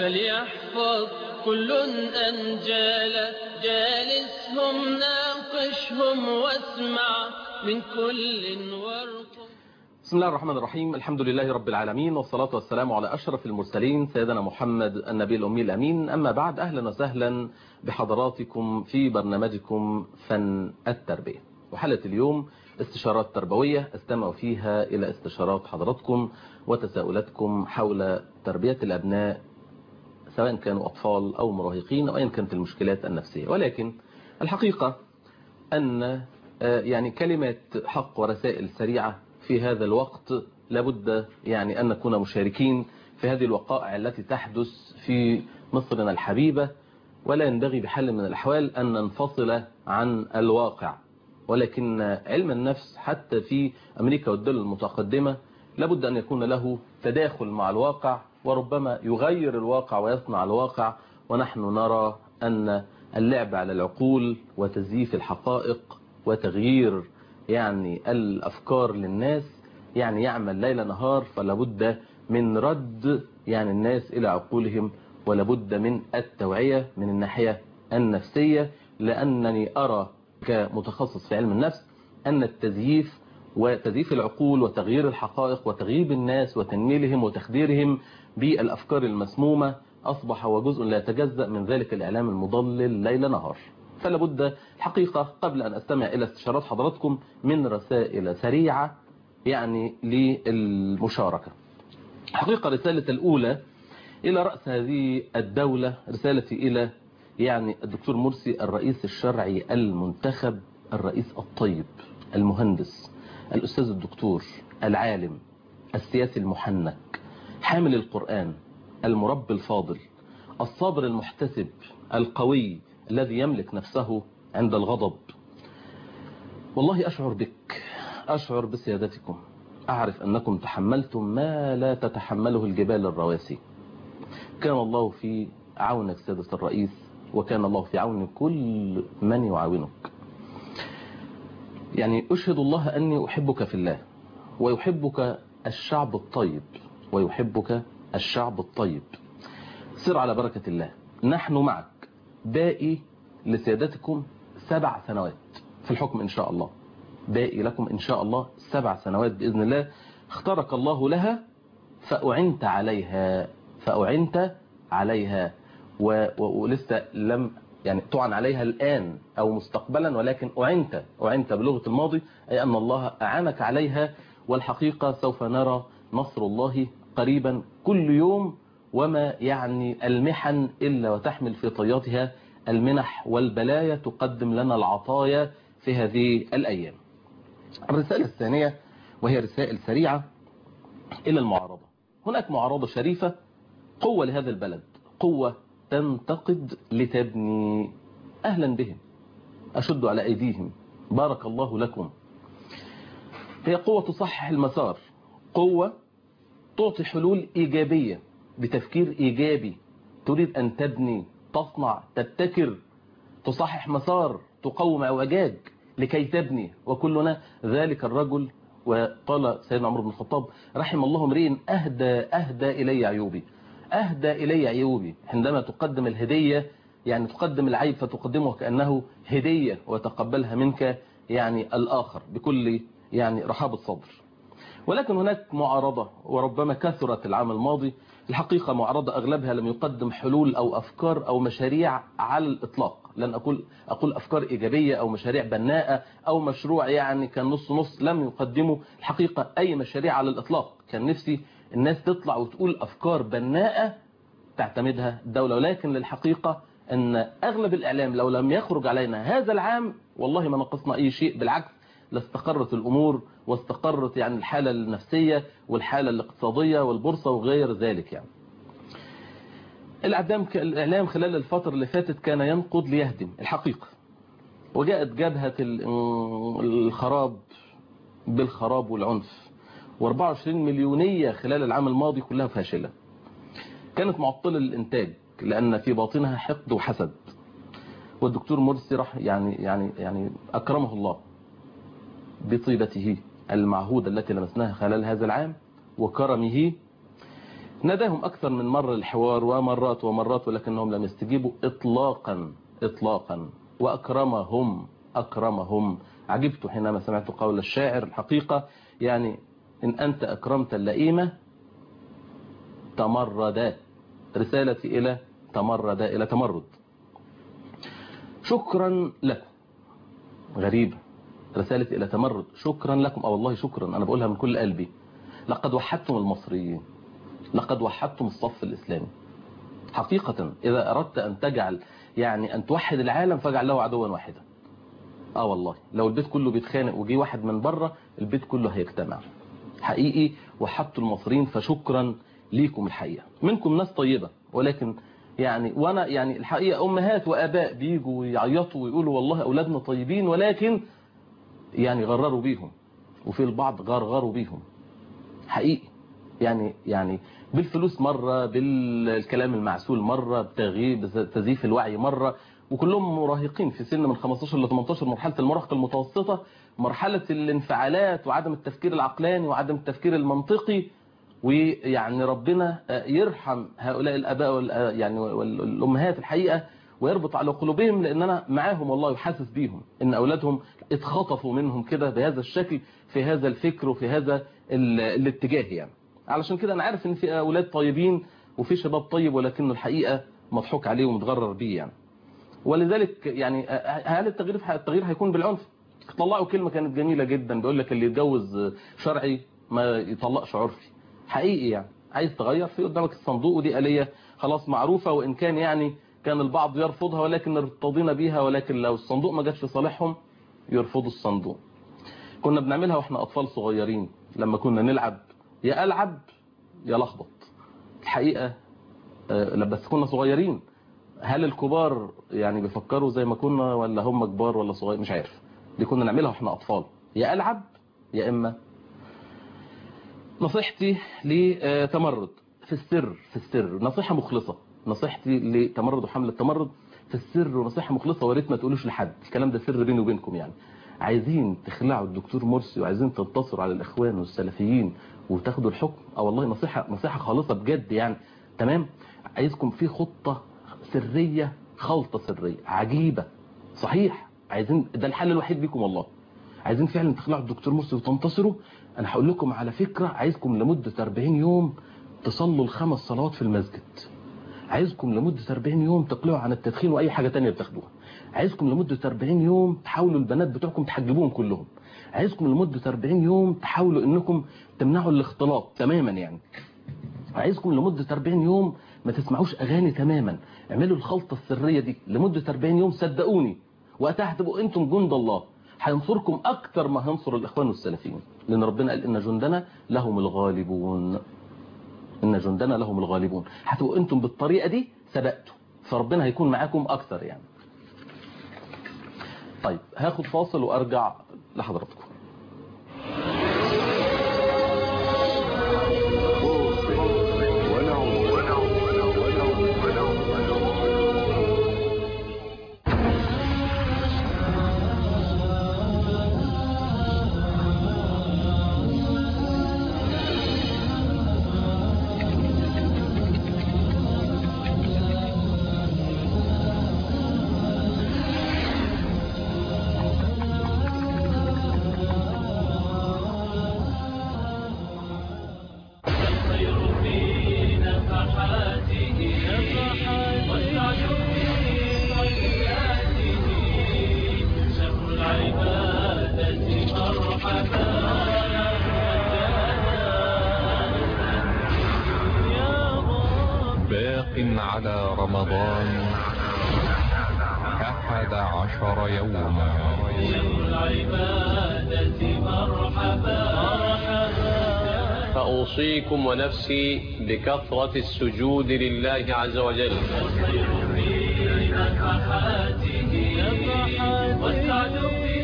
فليحفظ كل أنجالا جالسهم ناقشهم واسمع من كل ورق بسم الله الرحمن الرحيم الحمد لله رب العالمين والصلاة والسلام على أشرف المرسلين سيدنا محمد النبي الأمي الأمين أما بعد أهلا وسهلا بحضراتكم في برنامجكم فن التربية وحلقة اليوم استشارات تربوية استمع فيها إلى استشارات حضراتكم وتساؤلاتكم حول تربية الأبناء سواء كانوا أطفال أو مراهقين أو أيا كانت المشكلات النفسية ولكن الحقيقة أن يعني كلمات حق ورسائل سريعة في هذا الوقت لابد يعني أن نكون مشاركين في هذه الوقائع التي تحدث في مصرنا الحبيبة ولا ينبغي بحال من الأحوال أن ننفصل عن الواقع ولكن علم النفس حتى في أمريكا والدول المتقدمة لابد أن يكون له تداخل مع الواقع وربما يغير الواقع ويصنع الواقع ونحن نرى أن اللعب على العقول وتزييف الحقائق وتغيير يعني الأفكار للناس يعني يعمل ليل نهار فلابد من رد يعني الناس إلى عقولهم ولابد من التوعية من الناحية النفسية لأنني أرى كمتخصص في علم النفس أن التزييف وتزييف العقول وتغيير الحقائق وتغييب الناس وتنميلهم وتخديرهم بالأفكار المسمومة أصبح وجزء لا يتجزأ من ذلك الإعلام المضلل ليل نهار فلا بد الحقيقة قبل أن أستمع إلى استشارات حضراتكم من رسائل سريعة يعني للمشاركة حقيقة رسالة الأولى إلى رأس هذه الدولة رسالتي إلى يعني الدكتور مرسي الرئيس الشرعي المنتخب الرئيس الطيب المهندس الأستاذ الدكتور العالم السياسي المحنك حامل القرآن المربي الفاضل الصابر المحتسب القوي الذي يملك نفسه عند الغضب والله أشعر بك أشعر بسيادتكم أعرف أنكم تحملتم ما لا تتحمله الجبال الرواسي كان الله في عونك سيادة الرئيس وكان الله في عون كل من يعاونك يعني أشهد الله أني أحبك في الله ويحبك الشعب الطيب ويحبك الشعب الطيب سر على بركة الله نحن معك باقي لسيادتكم سبع سنوات في الحكم إن شاء الله باقي لكم إن شاء الله سبع سنوات بإذن الله اختارك الله لها فأعنت عليها فأعنت عليها و... و... ولسه لم يعني طعن عليها الآن أو مستقبلا ولكن أعنت أعنت بلغة الماضي أي أن الله أعانك عليها والحقيقة سوف نرى نصر الله قريبا كل يوم وما يعني المحن إلا وتحمل في طياتها المنح والبلايا تقدم لنا العطايا في هذه الأيام الرسالة الثانية وهي رسائل سريعة إلى المعارضة هناك معارضة شريفة قوة لهذا البلد قوة تنتقد لتبني أهلا بهم أشد على أيديهم بارك الله لكم هي قوة تصحح المسار قوة تعطي حلول إيجابية بتفكير إيجابي تريد أن تبني تصنع تبتكر تصحح مسار تقوم أوجاج لكي تبني وكلنا ذلك الرجل وقال سيدنا عمر بن الخطاب رحم الله امرئ أهدى أهدى إلي عيوبي أهدى إلي عيوبي عندما تقدم الهدية يعني تقدم العيب فتقدمه كأنه هدية وتقبلها منك يعني الآخر بكل يعني رحاب الصدر ولكن هناك معارضة وربما كثرت العام الماضي الحقيقة معارضة أغلبها لم يقدم حلول أو أفكار أو مشاريع على الإطلاق لن أقول, أقول أفكار إيجابية أو مشاريع بناءة أو مشروع يعني كان نص نص لم يقدموا الحقيقة أي مشاريع على الإطلاق كان نفسي الناس تطلع وتقول أفكار بناءة تعتمدها الدولة ولكن للحقيقة أن أغلب الإعلام لو لم يخرج علينا هذا العام والله ما نقصنا أي شيء بالعكس لاستقرت الأمور واستقرت يعني الحالة النفسية والحالة الاقتصادية والبورصة وغير ذلك يعني الإعلام الإعلام خلال الفترة اللي فاتت كان ينقض ليهدم الحقيقة وجاءت جبهة الخراب بالخراب والعنف و24 مليونية خلال العام الماضي كلها فاشلة كانت معطلة للإنتاج لأن في باطنها حقد وحسد والدكتور مرسي راح يعني يعني يعني أكرمه الله بطيبته المعهودة التي لمسناها خلال هذا العام وكرمه ناداهم أكثر من مرة الحوار ومرات ومرات ولكنهم لم يستجيبوا إطلاقا إطلاقا وأكرمهم أكرمهم عجبت حينما سمعت قول الشاعر الحقيقة يعني إن أنت أكرمت اللئيمة تمرد رسالتي إلى تمرد إلى تمرد شكرا لكم غريبة رسالة إلى تمرد شكرا لكم أو والله شكرا أنا بقولها من كل قلبي لقد وحدتم المصريين لقد وحدتم الصف الإسلامي حقيقة إذا أردت أن تجعل يعني أن توحد العالم فاجعل له عدوا واحدا اه والله لو البيت كله بيتخانق وجي واحد من بره البيت كله هيجتمع حقيقي وحدتوا المصريين فشكرا ليكم الحقيقة منكم ناس طيبة ولكن يعني وانا يعني الحقيقة امهات واباء بيجوا ويعيطوا ويقولوا والله اولادنا طيبين ولكن يعني غرروا بيهم وفي البعض غرغروا بيهم حقيقي يعني يعني بالفلوس مرة بالكلام المعسول مرة بتغييب تزييف الوعي مرة وكلهم مراهقين في سن من 15 ل 18 مرحلة المراهقة المتوسطة مرحلة الانفعالات وعدم التفكير العقلاني وعدم التفكير المنطقي ويعني ربنا يرحم هؤلاء الاباء وال يعني والامهات الحقيقه ويربط على قلوبهم لان انا معاهم والله وحاسس بيهم ان اولادهم اتخطفوا منهم كده بهذا الشكل في هذا الفكر وفي هذا الاتجاه يعني علشان كده انا عارف ان في اولاد طيبين وفي شباب طيب ولكنه الحقيقه مضحوك عليه ومتغرر بيه يعني ولذلك يعني هل التغيير التغيير هيكون بالعنف طلعوا كلمه كانت جميله جدا بيقول لك اللي يتجوز شرعي ما يطلقش عرفي حقيقي يعني عايز تغير في قدامك الصندوق ودي آلية خلاص معروفة وإن كان يعني كان البعض يرفضها ولكن ارتضينا بيها ولكن لو الصندوق ما جاتش في صالحهم يرفضوا الصندوق كنا بنعملها واحنا أطفال صغيرين لما كنا نلعب يا ألعب يا لخبط الحقيقة بس كنا صغيرين هل الكبار يعني بيفكروا زي ما كنا ولا هم كبار ولا صغير مش عارف دي كنا نعملها واحنا أطفال يا ألعب يا إما نصيحتي لتمرد في السر في السر نصيحة مخلصة نصيحتي لتمرد وحمل التمرد في السر ونصيحة مخلصة وريت ما تقولوش لحد الكلام ده سر بيني وبينكم يعني عايزين تخلعوا الدكتور مرسي وعايزين تنتصروا على الإخوان والسلفيين وتاخدوا الحكم اه والله نصيحة نصيحة خالصة بجد يعني تمام عايزكم في خطة سرية خلطة سرية عجيبة صحيح عايزين ده الحل الوحيد بيكم والله عايزين فعلا تخلعوا الدكتور مرسي وتنتصروا انا هقول لكم على فكرة عايزكم لمدة 40 يوم تصلوا الخمس صلوات في المسجد عايزكم لمدة 40 يوم تقلعوا عن التدخين واي حاجة تانية بتاخدوها عايزكم لمدة 40 يوم تحاولوا البنات بتوعكم تحجبوهم كلهم عايزكم لمدة 40 يوم تحاولوا انكم تمنعوا الاختلاط تماما يعني عايزكم لمدة 40 يوم ما تسمعوش اغاني تماما اعملوا الخلطة السرية دي لمدة 40 يوم صدقوني وقتها هتبقوا انتم جند الله هينصركم اكتر ما هينصر الاخوان والسلفيين لان ربنا قال ان جندنا لهم الغالبون ان جندنا لهم الغالبون هتبقوا انتم بالطريقة دي سبقتوا فربنا هيكون معاكم اكتر يعني طيب هاخد فاصل وارجع لحضراتكم على رمضان أحد عشر يوما العبادة مرحبا فأوصيكم ونفسي بكثرة السجود لله عز وجل في نفحاته والسعد في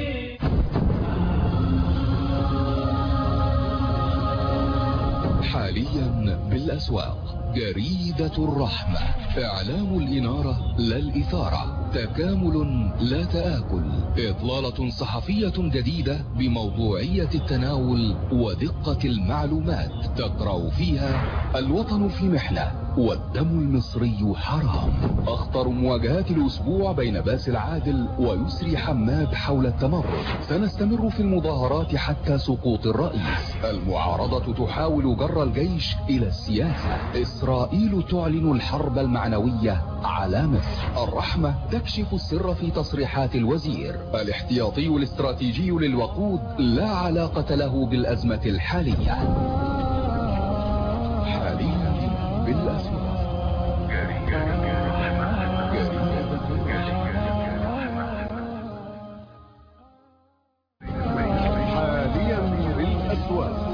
حاليا بالأسواق جريدة الرحمة إعلام الإنارة لا الإثارة تكامل لا تآكل إطلالة صحفية جديدة بموضوعية التناول ودقة المعلومات تقرأ فيها الوطن في محنة والدم المصري حرام أخطر مواجهات الأسبوع بين باسل عادل ويسري حماد حول التمرد سنستمر في المظاهرات حتى سقوط الرئيس المعارضة تحاول جر الجيش إلى السياسة إسرائيل تعلن الحرب المعنوية على مصر الرحمة تكشف السر في تصريحات الوزير الاحتياطي الاستراتيجي للوقود لا علاقة له بالأزمة الحالية حاليا بالأسواق حاليا بالأسواق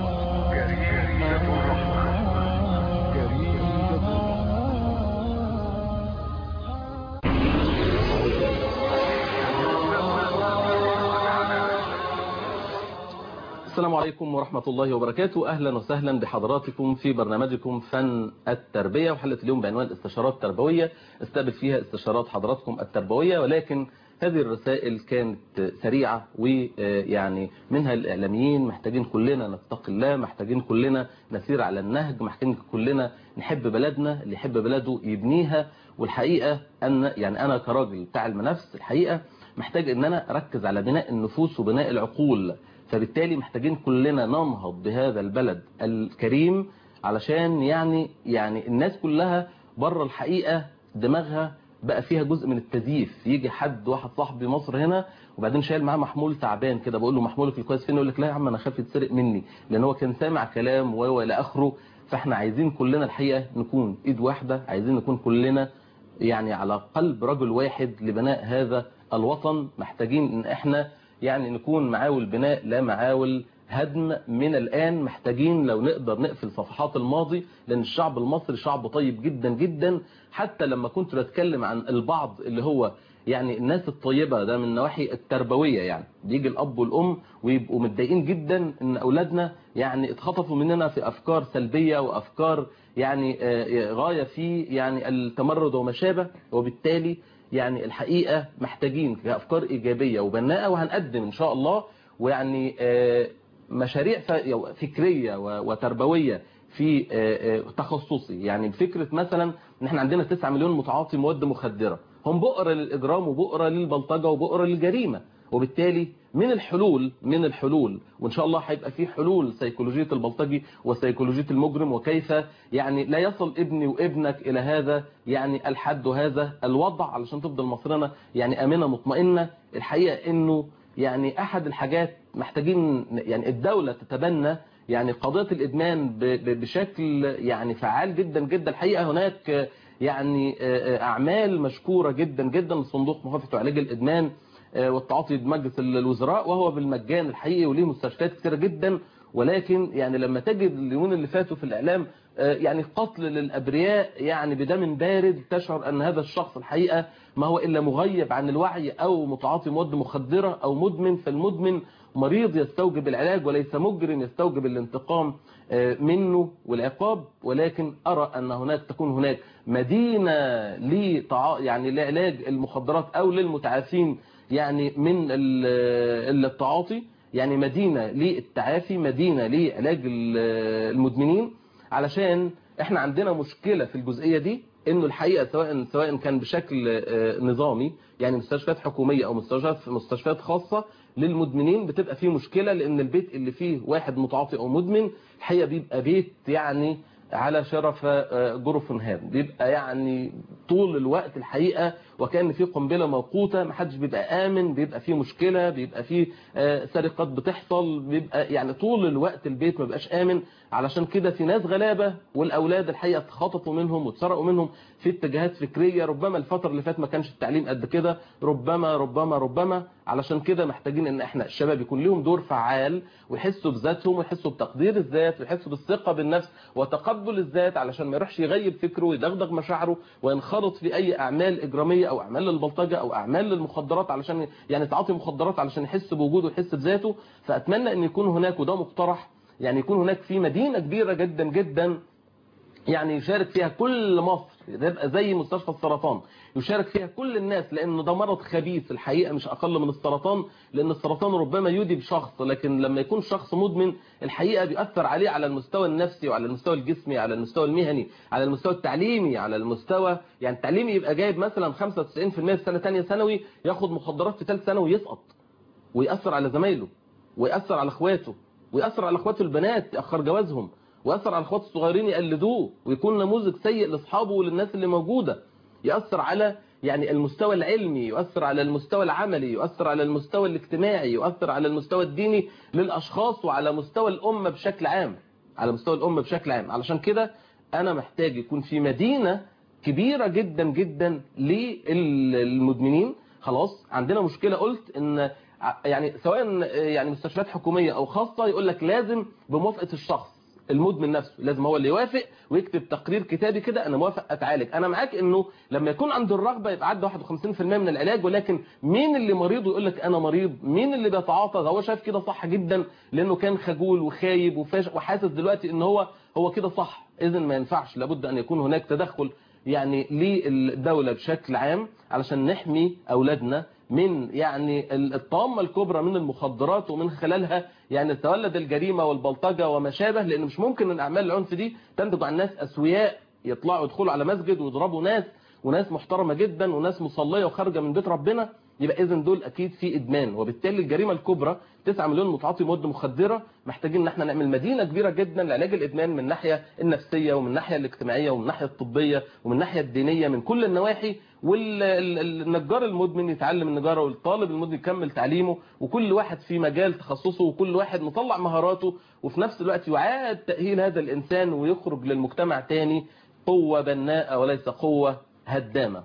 السلام عليكم ورحمة الله وبركاته أهلا وسهلا بحضراتكم في برنامجكم فن التربية وحلقة اليوم بعنوان استشارات تربوية استقبل فيها استشارات حضراتكم التربوية ولكن هذه الرسائل كانت سريعة ويعني منها الإعلاميين محتاجين كلنا نتقي الله محتاجين كلنا نسير على النهج محتاجين كلنا نحب بلدنا اللي يحب بلده يبنيها والحقيقة أن يعني أنا كراجل بتاع علم نفس الحقيقة محتاج أن أنا أركز على بناء النفوس وبناء العقول فبالتالي محتاجين كلنا ننهض بهذا البلد الكريم علشان يعني يعني الناس كلها بره الحقيقة دماغها بقى فيها جزء من التزييف يجي حد واحد صاحبي مصر هنا وبعدين شايل معاه محمول تعبان كده بقول له محمولك الكويس فين يقول لك لا يا عم انا خايف يتسرق مني لان هو كان سامع كلام و الى اخره فاحنا عايزين كلنا الحقيقه نكون ايد واحده عايزين نكون كلنا يعني على قلب رجل واحد لبناء هذا الوطن محتاجين ان احنا يعني نكون معاول بناء لا معاول هدم من الآن محتاجين لو نقدر نقفل صفحات الماضي لأن الشعب المصري شعب طيب جدا جدا حتى لما كنت بتكلم عن البعض اللي هو يعني الناس الطيبة ده من النواحي التربوية يعني بيجي الأب والأم ويبقوا متضايقين جدا إن أولادنا يعني اتخطفوا مننا في أفكار سلبية وأفكار يعني غاية في يعني التمرد وما شابه وبالتالي يعني الحقيقة محتاجين كأفكار إيجابية وبناءة وهنقدم إن شاء الله ويعني مشاريع فكرية وتربوية في تخصصي يعني فكرة مثلا ان احنا عندنا 9 مليون متعاطي مواد مخدرة هم بؤرة للإجرام وبؤرة للبلطجة وبؤرة للجريمة وبالتالي من الحلول من الحلول وان شاء الله هيبقى في حلول سيكولوجيه البلطجي وسيكولوجيه المجرم وكيف يعني لا يصل ابني وابنك الى هذا يعني الحد وهذا الوضع علشان تفضل مصرنا يعني امنه مطمئنه الحقيقه انه يعني احد الحاجات محتاجين يعني الدوله تتبنى يعني قضيه الادمان بشكل يعني فعال جدا جدا الحقيقه هناك يعني اعمال مشكوره جدا جدا لصندوق مكافحه وعلاج الادمان والتعاطي بمجلس الوزراء وهو بالمجان الحقيقي وليه مستشفيات كثيرة جدا ولكن يعني لما تجد اليومين اللي فاتوا في الإعلام يعني قتل للأبرياء يعني بدم بارد تشعر أن هذا الشخص الحقيقة ما هو إلا مغيب عن الوعي أو متعاطي مواد مخدرة أو مدمن فالمدمن مريض يستوجب العلاج وليس مجرم يستوجب الانتقام منه والعقاب ولكن أرى أن هناك تكون هناك مدينة لتع... يعني لعلاج المخدرات أو للمتعافين يعني من التعاطي يعني مدينة للتعافي مدينة لعلاج المدمنين علشان احنا عندنا مشكلة في الجزئية دي انه الحقيقة سواء سواء كان بشكل نظامي يعني مستشفيات حكومية او مستشفيات مستشفيات خاصة للمدمنين بتبقى فيه مشكلة لان البيت اللي فيه واحد متعاطي او مدمن الحقيقة بيبقى بيت يعني على شرف جرف هام بيبقى يعني طول الوقت الحقيقة وكان في قنبلة موقوتة محدش بيبقى آمن بيبقى فيه مشكلة بيبقى فيه سرقات بتحصل بيبقى يعني طول الوقت البيت ما بيبقاش آمن علشان كده في ناس غلابة والأولاد الحقيقة اتخطفوا منهم واتسرقوا منهم في اتجاهات فكرية ربما الفترة اللي فات ما كانش التعليم قد كده ربما ربما ربما علشان كده محتاجين ان احنا الشباب يكون لهم دور فعال ويحسوا بذاتهم ويحسوا بتقدير الذات ويحسوا بالثقة بالنفس وتقبل الذات علشان ما يروحش يغيب فكره ويدغدغ مشاعره وينخرط في اي اعمال اجرامية او اعمال للبلطجة او اعمال للمخدرات علشان يعني تعاطي مخدرات علشان يحس بوجوده ويحس بذاته فاتمنى ان يكون هناك وده مقترح يعني يكون هناك في مدينة كبيرة جدا جدا يعني يشارك فيها كل مصر تبقى زي مستشفى السرطان يشارك فيها كل الناس لانه ده مرض خبيث الحقيقه مش اقل من السرطان لان السرطان ربما يودي بشخص لكن لما يكون شخص مدمن الحقيقه بيأثر عليه على المستوى النفسي وعلى المستوى الجسمي على المستوى المهني على المستوى التعليمي على المستوى يعني التعليمي يبقى جايب مثلا 95% في سنه ثانيه ثانوي ياخد مخدرات في ثالث ثانوي يسقط ويأثر على زمايله ويأثر على اخواته ويأثر على اخواته البنات يأخر جوازهم ويأثر على اخواته الصغيرين يقلدوه ويكون نموذج سيء لاصحابه وللناس اللي موجوده يؤثر على يعني المستوى العلمي يؤثر على المستوى العملي يؤثر على المستوى الاجتماعي يؤثر على المستوى الديني للأشخاص وعلى مستوى الأمة بشكل عام على مستوى الأمة بشكل عام علشان كده أنا محتاج يكون في مدينة كبيرة جدا جدا للمدمنين خلاص عندنا مشكلة قلت ان يعني سواء يعني مستشفيات حكومية او خاصة يقول لك لازم بموافقة الشخص المدمن نفسه لازم هو اللي يوافق ويكتب تقرير كتابي كده انا موافق اتعالج انا معاك انه لما يكون عنده الرغبه يبقى عدى 51% من العلاج ولكن مين اللي مريض ويقول لك انا مريض مين اللي بيتعاطى ده هو شايف كده صح جدا لانه كان خجول وخايب وفاش وحاسس دلوقتي ان هو هو كده صح اذا ما ينفعش لابد ان يكون هناك تدخل يعني للدوله بشكل عام علشان نحمي اولادنا من يعني الطامة الكبرى من المخدرات ومن خلالها يعني تولد الجريمة والبلطجة وما شابه لأن مش ممكن أن أعمال العنف دي تنتج عن ناس أسوياء يطلعوا يدخلوا على مسجد ويضربوا ناس وناس محترمة جدا وناس مصلية وخارجة من بيت ربنا يبقى إذن دول أكيد في إدمان وبالتالي الجريمة الكبرى 9 مليون متعاطي مواد مخدرة محتاجين ان احنا نعمل مدينة كبيرة جدا لعلاج الإدمان من الناحية النفسية ومن الناحية الاجتماعية ومن الناحية الطبية ومن الناحية الدينية من كل النواحي والنجار المدمن يتعلم النجارة والطالب المدمن يكمل تعليمه وكل واحد في مجال تخصصه وكل واحد مطلع مهاراته وفي نفس الوقت يعاد تأهيل هذا الإنسان ويخرج للمجتمع تاني قوة بناءة وليس قوة هدامة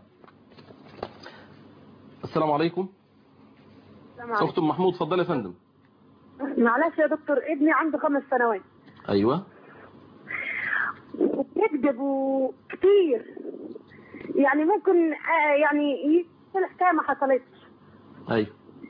السلام عليكم أخت محمود اتفضلي يا فندم معلش يا دكتور ابني عنده خمس سنوات أيوة وبيكذب كتير يعني ممكن آه يعني يقول حكايه ما حصلتش أيوة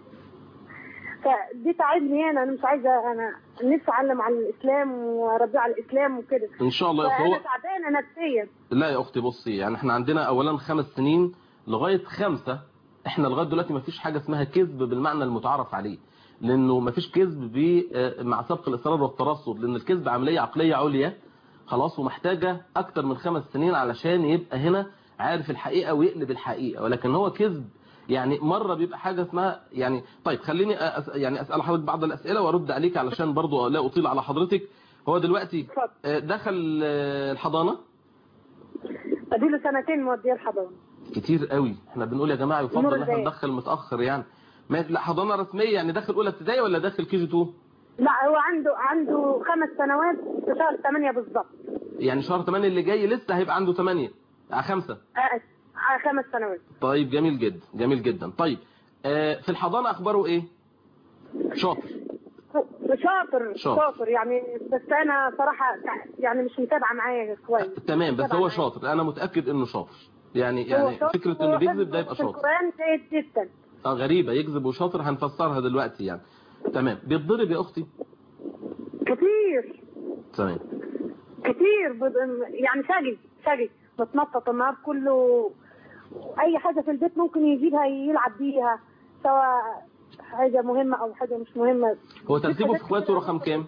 فدي تعبني انا انا مش عايزه انا نفسي اعلم على الاسلام واربيه على الاسلام وكده إن شاء الله يا أخت فانا هو تعبانه نفسيا لا يا أختي بصي يعني احنا عندنا أولا خمس سنين لغاية خمسة احنا لغاية دلوقتي ما فيش حاجة اسمها كذب بالمعنى المتعارف عليه لأنه ما فيش كذب ب- آه، مع سبق الإصرار والترصد لأن الكذب عملية عقلية عليا خلاص ومحتاجة أكتر من خمس سنين علشان يبقى هنا عارف الحقيقة ويقلب الحقيقة ولكن هو كذب يعني مرة بيبقى حاجة اسمها يعني طيب خليني أس يعني أسأل حضرتك بعض الأسئلة وأرد عليك علشان برضو لا أطيل على حضرتك هو دلوقتي اتفضل. آه، دخل آه، الحضانة اديله سنتين موديه الحضانه كتير قوي احنا بنقول يا جماعة يفضل نور ان احنا البيت. ندخل متأخر يعني ما لا حضانة رسمية يعني داخل اولى ابتدائي ولا داخل كي جي 2 لا هو عنده عنده خمس سنوات في شهر 8 بالظبط يعني شهر 8 اللي جاي لسه هيبقى عنده 8 آه، خمسة آه، آه، خمس سنوات طيب جميل جدا جميل جدا طيب آه، في الحضانة اخباره ايه شاطر شاطر شاطر. شاطر يعني بس انا صراحه يعني مش متابعه معايا كويس تمام بس طبعاً هو معاك. شاطر انا متأكد انه شاطر يعني هو يعني شاطر فكرة انه بيكذب ده يبقى في شاطر القران جيد جدا اه غريبة يكذب وشاطر هنفسرها دلوقتي يعني تمام بيتضرب يا اختي كتير تمام كتير بد... يعني شقي شقي متنطط النهار كله اي حاجه في البيت ممكن يجيبها يلعب بيها سواء حاجه مهمه او حاجه مش مهمه هو ترتيبه في اخواته رقم كام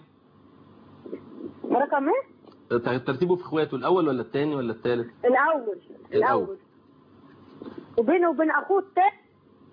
رقم ايه ترتيبه في اخواته الاول ولا الثاني ولا الثالث الاول الأول. الاول وبينه وبين اخوه التاني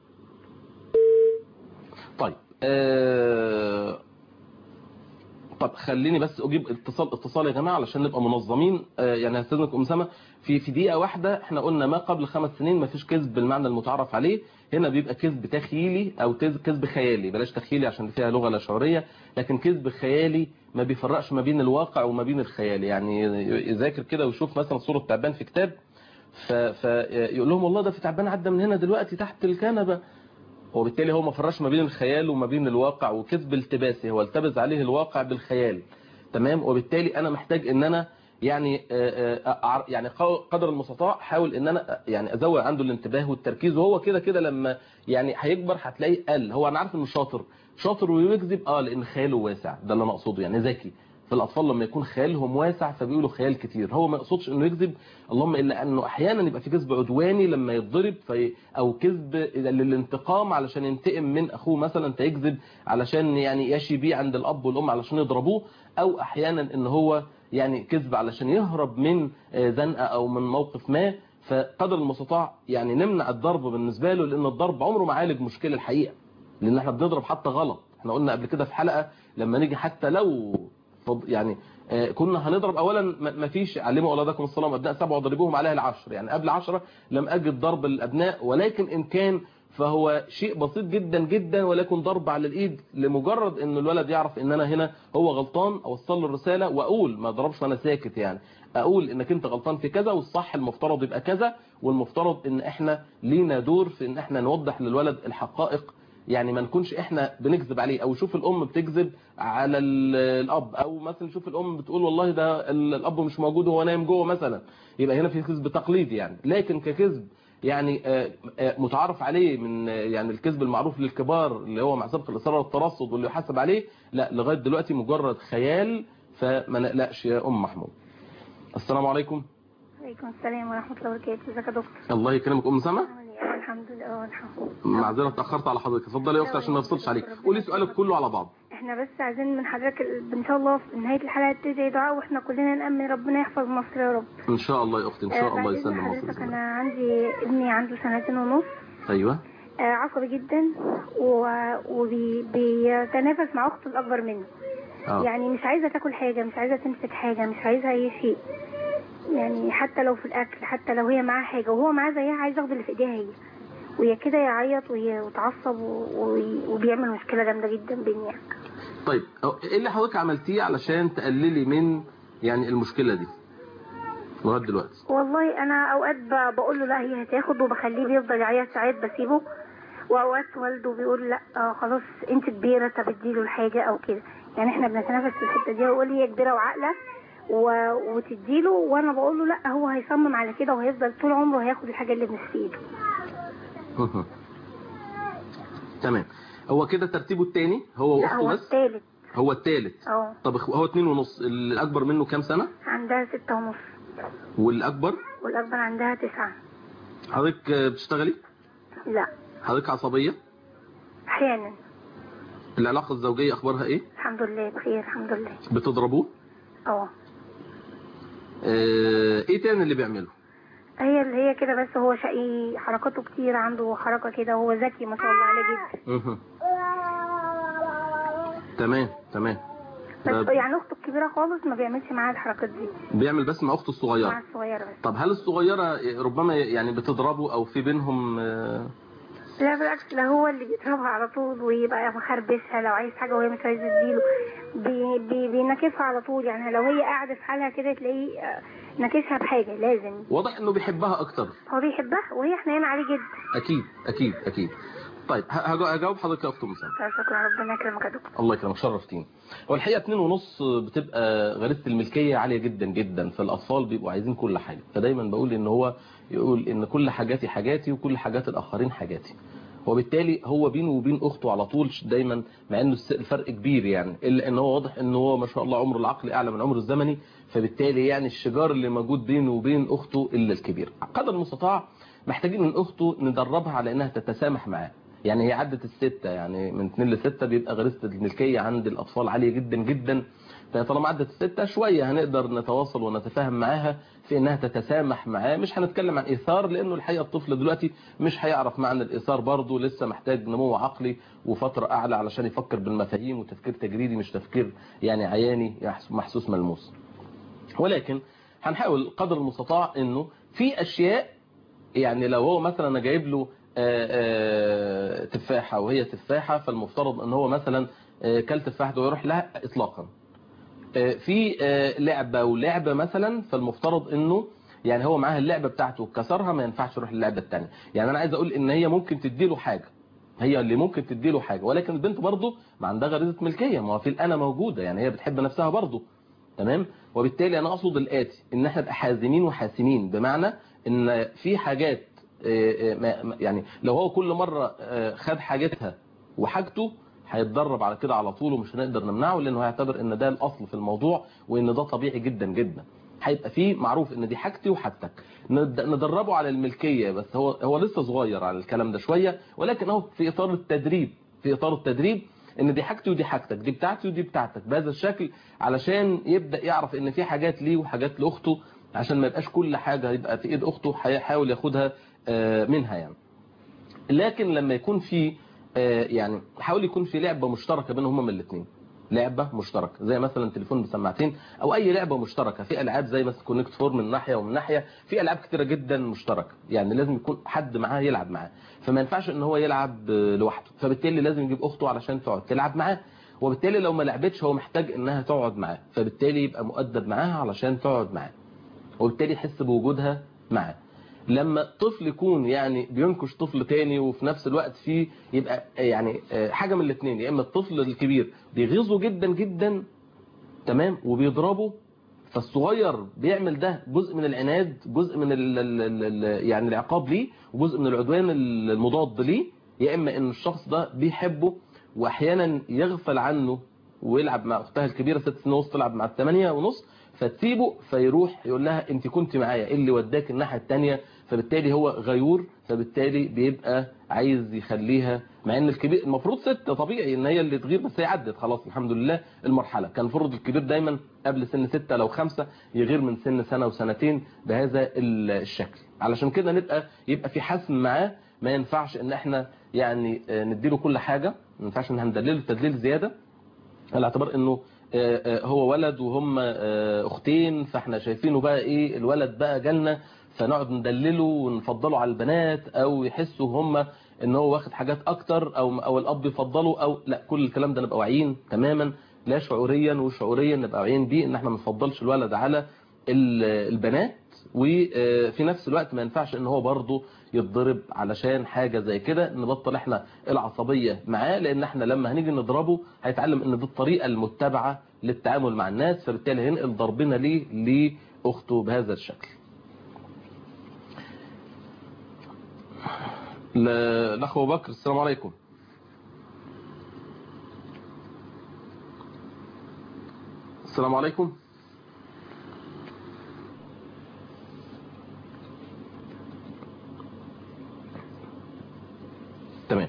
طيب آه... طب خليني بس اجيب اتصال اتصال يا جماعه علشان نبقى منظمين آه يعني هستاذنك ام سما في في دقيقه واحده احنا قلنا ما قبل خمس سنين ما فيش كذب بالمعنى المتعارف عليه هنا بيبقى كذب تخيلي او تز- كذب خيالي بلاش تخيلي عشان فيها لغه لا شعوريه لكن كذب خيالي ما بيفرقش ما بين الواقع وما بين الخيال يعني يذاكر كده ويشوف مثلا صوره تعبان في كتاب ف... فيقول لهم والله ده في تعبان عدى من هنا دلوقتي تحت الكنبه وبالتالي هو ما فرقش ما بين الخيال وما بين الواقع وكذب التباسي هو التبس عليه الواقع بالخيال تمام وبالتالي انا محتاج ان انا يعني آه، آه، أع- يعني قو- قدر المستطاع حاول ان انا آه، يعني ازود عنده الانتباه والتركيز وهو كده كده لما يعني هيكبر هتلاقيه قل هو انا عارف انه شاطر شاطر ويكذب اه لان خياله واسع ده اللي انا اقصده يعني ذكي فالاطفال لما يكون خيالهم واسع فبيقولوا خيال كتير هو ما يقصدش انه يكذب اللهم الا انه احيانا يبقى في كذب عدواني لما يتضرب في او كذب للانتقام علشان ينتقم من اخوه مثلا فيكذب علشان يعني يشي بيه عند الاب والام علشان يضربوه او احيانا ان هو يعني كذب علشان يهرب من آه، زنقه او من موقف ما فقدر المستطاع يعني نمنع الضرب بالنسبه له لان الضرب عمره ما عالج مشكله الحقيقه لان احنا بنضرب حتى غلط احنا قلنا قبل كده في حلقه لما نيجي حتى لو فض- يعني آه، كنا هنضرب اولا ما ما فيش علموا اولادكم الصلاه وابناء سبع وضربوهم عليها العشر يعني قبل عشرة لم اجد ضرب الابناء ولكن ان كان فهو شيء بسيط جدا جدا ولكن ضرب على الايد لمجرد ان الولد يعرف ان انا هنا هو غلطان اوصل له الرساله واقول ما اضربش وانا ساكت يعني اقول انك انت غلطان في كذا والصح المفترض يبقى كذا والمفترض ان احنا لينا دور في ان احنا نوضح للولد الحقائق يعني ما نكونش احنا بنكذب عليه او شوف الام بتكذب على ال- الاب او مثلا شوف الام بتقول والله ده ال- الاب مش موجود وهو نايم جوه مثلا يبقى هنا في كذب تقليدي يعني لكن ككذب يعني آه، آه، متعارف عليه من آه، يعني الكذب المعروف للكبار اللي هو مع سبق الاصرار والترصد واللي يحاسب عليه لا لغايه دلوقتي مجرد خيال فما نقلقش يا ام محمود السلام عليكم عليكم السلام ورحمة الله وبركاته ازيك يا دكتور الله يكرمك ام سما عامل ايه اه الحمد لله اه الحمد لله معذره اتاخرت على حضرتك اتفضلي يا اختي عشان ما افصلش عليك قولي سؤالك كله على بعض احنا بس عايزين من حضرتك ال- ان شاء الله في نهاية الحلقة تدعي دعاء واحنا كلنا نأمن ربنا يحفظ مصر يا رب ان شاء الله يا اختي ان آه، شاء الله بعد إذن يسلم مصر حضرتك بإذن انا الله. عندي ابني عنده سنتين ونص ايوه آه، عصبي جدا وبيتنافس مع اخته الاكبر منه اه يعني مش عايزة تاكل حاجة مش عايزة تمسك حاجة مش عايزة اي شيء يعني حتى لو في الاكل حتى لو هي معاها حاجة وهو معاه زيها عايز ياخد اللي في ايديها هي وهي كده يعيط وهي- ويتعصب و- و- وبيعمل مشكلة جامدة جدا بيني يعني. طيب أو ايه اللي حضرتك عملتيه علشان تقللي من يعني المشكله دي لغايه دلوقتي والله انا اوقات ب- بقول له لا هي هتاخد وبخليه بيفضل يعيط ساعات بسيبه واوقات والده بيقول لا آه خلاص انت كبيره طب اديله الحاجه او كده يعني احنا بنتنافس في الحته دي ويقول لي هي كبيره وعاقله و... وتديله وانا بقول له لا هو هيصمم على كده وهيفضل طول عمره هياخد الحاجه اللي في ايده تمام هو كده ترتيبه الثاني هو لا واخته هو بس الثالث هو الثالث اه طب إخو- هو اتنين ونص الاكبر منه كام سنه عندها ستة ونص والاكبر والاكبر عندها تسعة حضرتك آه، بتشتغلي لا حضرتك عصبيه احيانا العلاقه الزوجيه اخبارها ايه الحمد لله بخير الحمد لله بتضربوه اه آه، ايه تاني اللي بيعمله هي اللي هي كده بس هو شقي حركاته كتير عنده حركة كده وهو ذكي ما شاء الله عليه جدا مهم. تمام تمام بس ده يعني اخته الكبيرة خالص ما بيعملش معاها الحركات دي بيعمل بس مع اخته مع الصغيره الصغيرة بس طب هل الصغيره ربما يعني بتضربه او في بينهم آه، لا بالعكس ده هو اللي بيضربها على طول ويبقى مخربشها لو عايز حاجة وهي مش عايزة تديله بي بي بينكفها على طول يعني لو هي قاعدة في حالها كده تلاقيه آه، نكشها بحاجة لازم واضح انه بيحبها اكتر هو بيحبها وهي حنينة عليه جدا اكيد اكيد اكيد طيب ه- هجا- هجاوب حضرتك يا اخت مسلم شكرا ربنا يكرمك يا دكتور الله يكرمك شرفتيني هو الحقيقه اتنين ونص بتبقى غريزه الملكيه عاليه جدا جدا فالاطفال بيبقوا عايزين كل حاجه فدايما بقول ان هو يقول ان كل حاجاتي حاجاتي وكل حاجات الاخرين حاجاتي وبالتالي هو بينه وبين اخته على طول دايما مع انه الس- الفرق كبير يعني الا ان هو واضح ان هو ما شاء الله عمره العقلي اعلى من عمره الزمني فبالتالي يعني الشجار اللي موجود بينه وبين اخته الا الكبير قدر المستطاع محتاجين من اخته ندربها على انها تتسامح معاه يعني هي عدت الستة يعني من 2 ل 6 بيبقى غريزة الملكية عند الأطفال عالية جدا جدا فطالما عدت الستة شوية هنقدر نتواصل ونتفاهم معاها في انها تتسامح معاه مش هنتكلم عن ايثار لانه الحقيقة الطفل دلوقتي مش هيعرف معنى الايثار برضه لسه محتاج نمو عقلي وفترة اعلى علشان يفكر بالمفاهيم وتفكير تجريدي مش تفكير يعني عياني محسوس ملموس ولكن هنحاول قدر المستطاع انه في اشياء يعني لو هو مثلا انا جايب له آه، آه، تفاحة وهي تفاحة فالمفترض ان هو مثلا آه، كل تفاحة ويروح لها اطلاقا آه، في آه، لعبة ولعبة مثلا فالمفترض انه يعني هو معاها اللعبة بتاعته كسرها ما ينفعش يروح للعبة التانية يعني انا عايز اقول ان هي ممكن تديله حاجة هي اللي ممكن تديله حاجة ولكن البنت برضه ما عندها غريزة ملكية ما هو في الانا موجودة يعني هي بتحب نفسها برضه تمام وبالتالي انا اقصد الاتي ان احنا نبقى حازمين وحاسمين بمعنى ان في حاجات آه، آه، ما- ما- يعني لو هو كل مرة آه، خد حاجتها وحاجته هيتدرب على كده على طول ومش هنقدر نمنعه لانه هيعتبر ان ده الاصل في الموضوع وان ده طبيعي جدا جدا هيبقى فيه معروف ان دي حاجتي وحاجتك ند- ندربه على الملكيه بس هو هو لسه صغير على الكلام ده شويه ولكن هو في اطار التدريب في اطار التدريب ان دي حاجتي ودي حاجتك دي بتاعتي ودي بتاعتك بهذا الشكل علشان يبدا يعرف ان في حاجات ليه وحاجات لاخته عشان ما يبقاش كل حاجه يبقى في ايد اخته هيحاول ياخدها آه، منها يعني لكن لما يكون في آه، يعني حاول يكون في لعبه مشتركه بينهم هما الاثنين لعبه مشتركه زي مثلا تليفون بسماعتين او اي لعبه مشتركه في العاب زي مثلا كونكت فور من ناحيه ومن ناحيه في العاب كتيره جدا مشتركه يعني لازم يكون حد معاه يلعب معاه فما ينفعش ان هو يلعب آه، لوحده فبالتالي لازم يجيب اخته علشان تقعد تلعب معاه وبالتالي لو ما لعبتش هو محتاج انها تقعد معاه فبالتالي يبقى مؤدب معاها علشان تقعد معاه وبالتالي يحس بوجودها معاه لما طفل يكون يعني بينكش طفل تاني وفي نفس الوقت فيه يبقى يعني آه، حاجة من الاثنين يا اما الطفل الكبير بيغيظه جدا جدا تمام وبيضربه فالصغير بيعمل ده جزء من العناد جزء من ال ال ال ال يعني العقاب ليه وجزء من العدوان المضاد ليه يا اما ان الشخص ده بيحبه واحيانا يغفل عنه ويلعب مع اختها الكبيره ست سنين ونص تلعب مع الثمانيه ونص فتسيبه فيروح يقول لها انت كنت معايا ايه اللي وداك الناحيه الثانيه فبالتالي هو غيور فبالتالي بيبقى عايز يخليها مع ان الكبير المفروض ست طبيعي ان هي اللي تغير بس هي عدت خلاص الحمد لله المرحله كان المفروض الكبير دايما قبل سن ستة لو خمسة يغير من سن سنه وسنتين بهذا الشكل علشان كده نبقى يبقى في حسم معاه ما ينفعش ان احنا يعني آه، نديله كل حاجه ما ينفعش ان هندلله تدليل زياده على اعتبار انه آه، آه، هو ولد وهم آه، اختين فاحنا شايفينه بقى ايه الولد بقى جالنا فنقعد ندلله ونفضله على البنات او يحسوا هم ان هو واخد حاجات اكتر او او الاب يفضله او لا كل الكلام ده نبقى واعيين تماما لا شعوريا وشعوريا نبقى واعيين بيه ان احنا ما نفضلش الولد على ال- البنات وفي نفس الوقت ما ينفعش ان هو برضه يتضرب علشان حاجة زي كده نبطل احنا العصبية معاه لان احنا لما هنيجي نضربه هيتعلم ان دي الطريقة المتبعة للتعامل مع الناس فبالتالي هينقل ضربنا ليه لاخته بهذا الشكل ل- الاخ ابو بكر السلام عليكم السلام عليكم تمام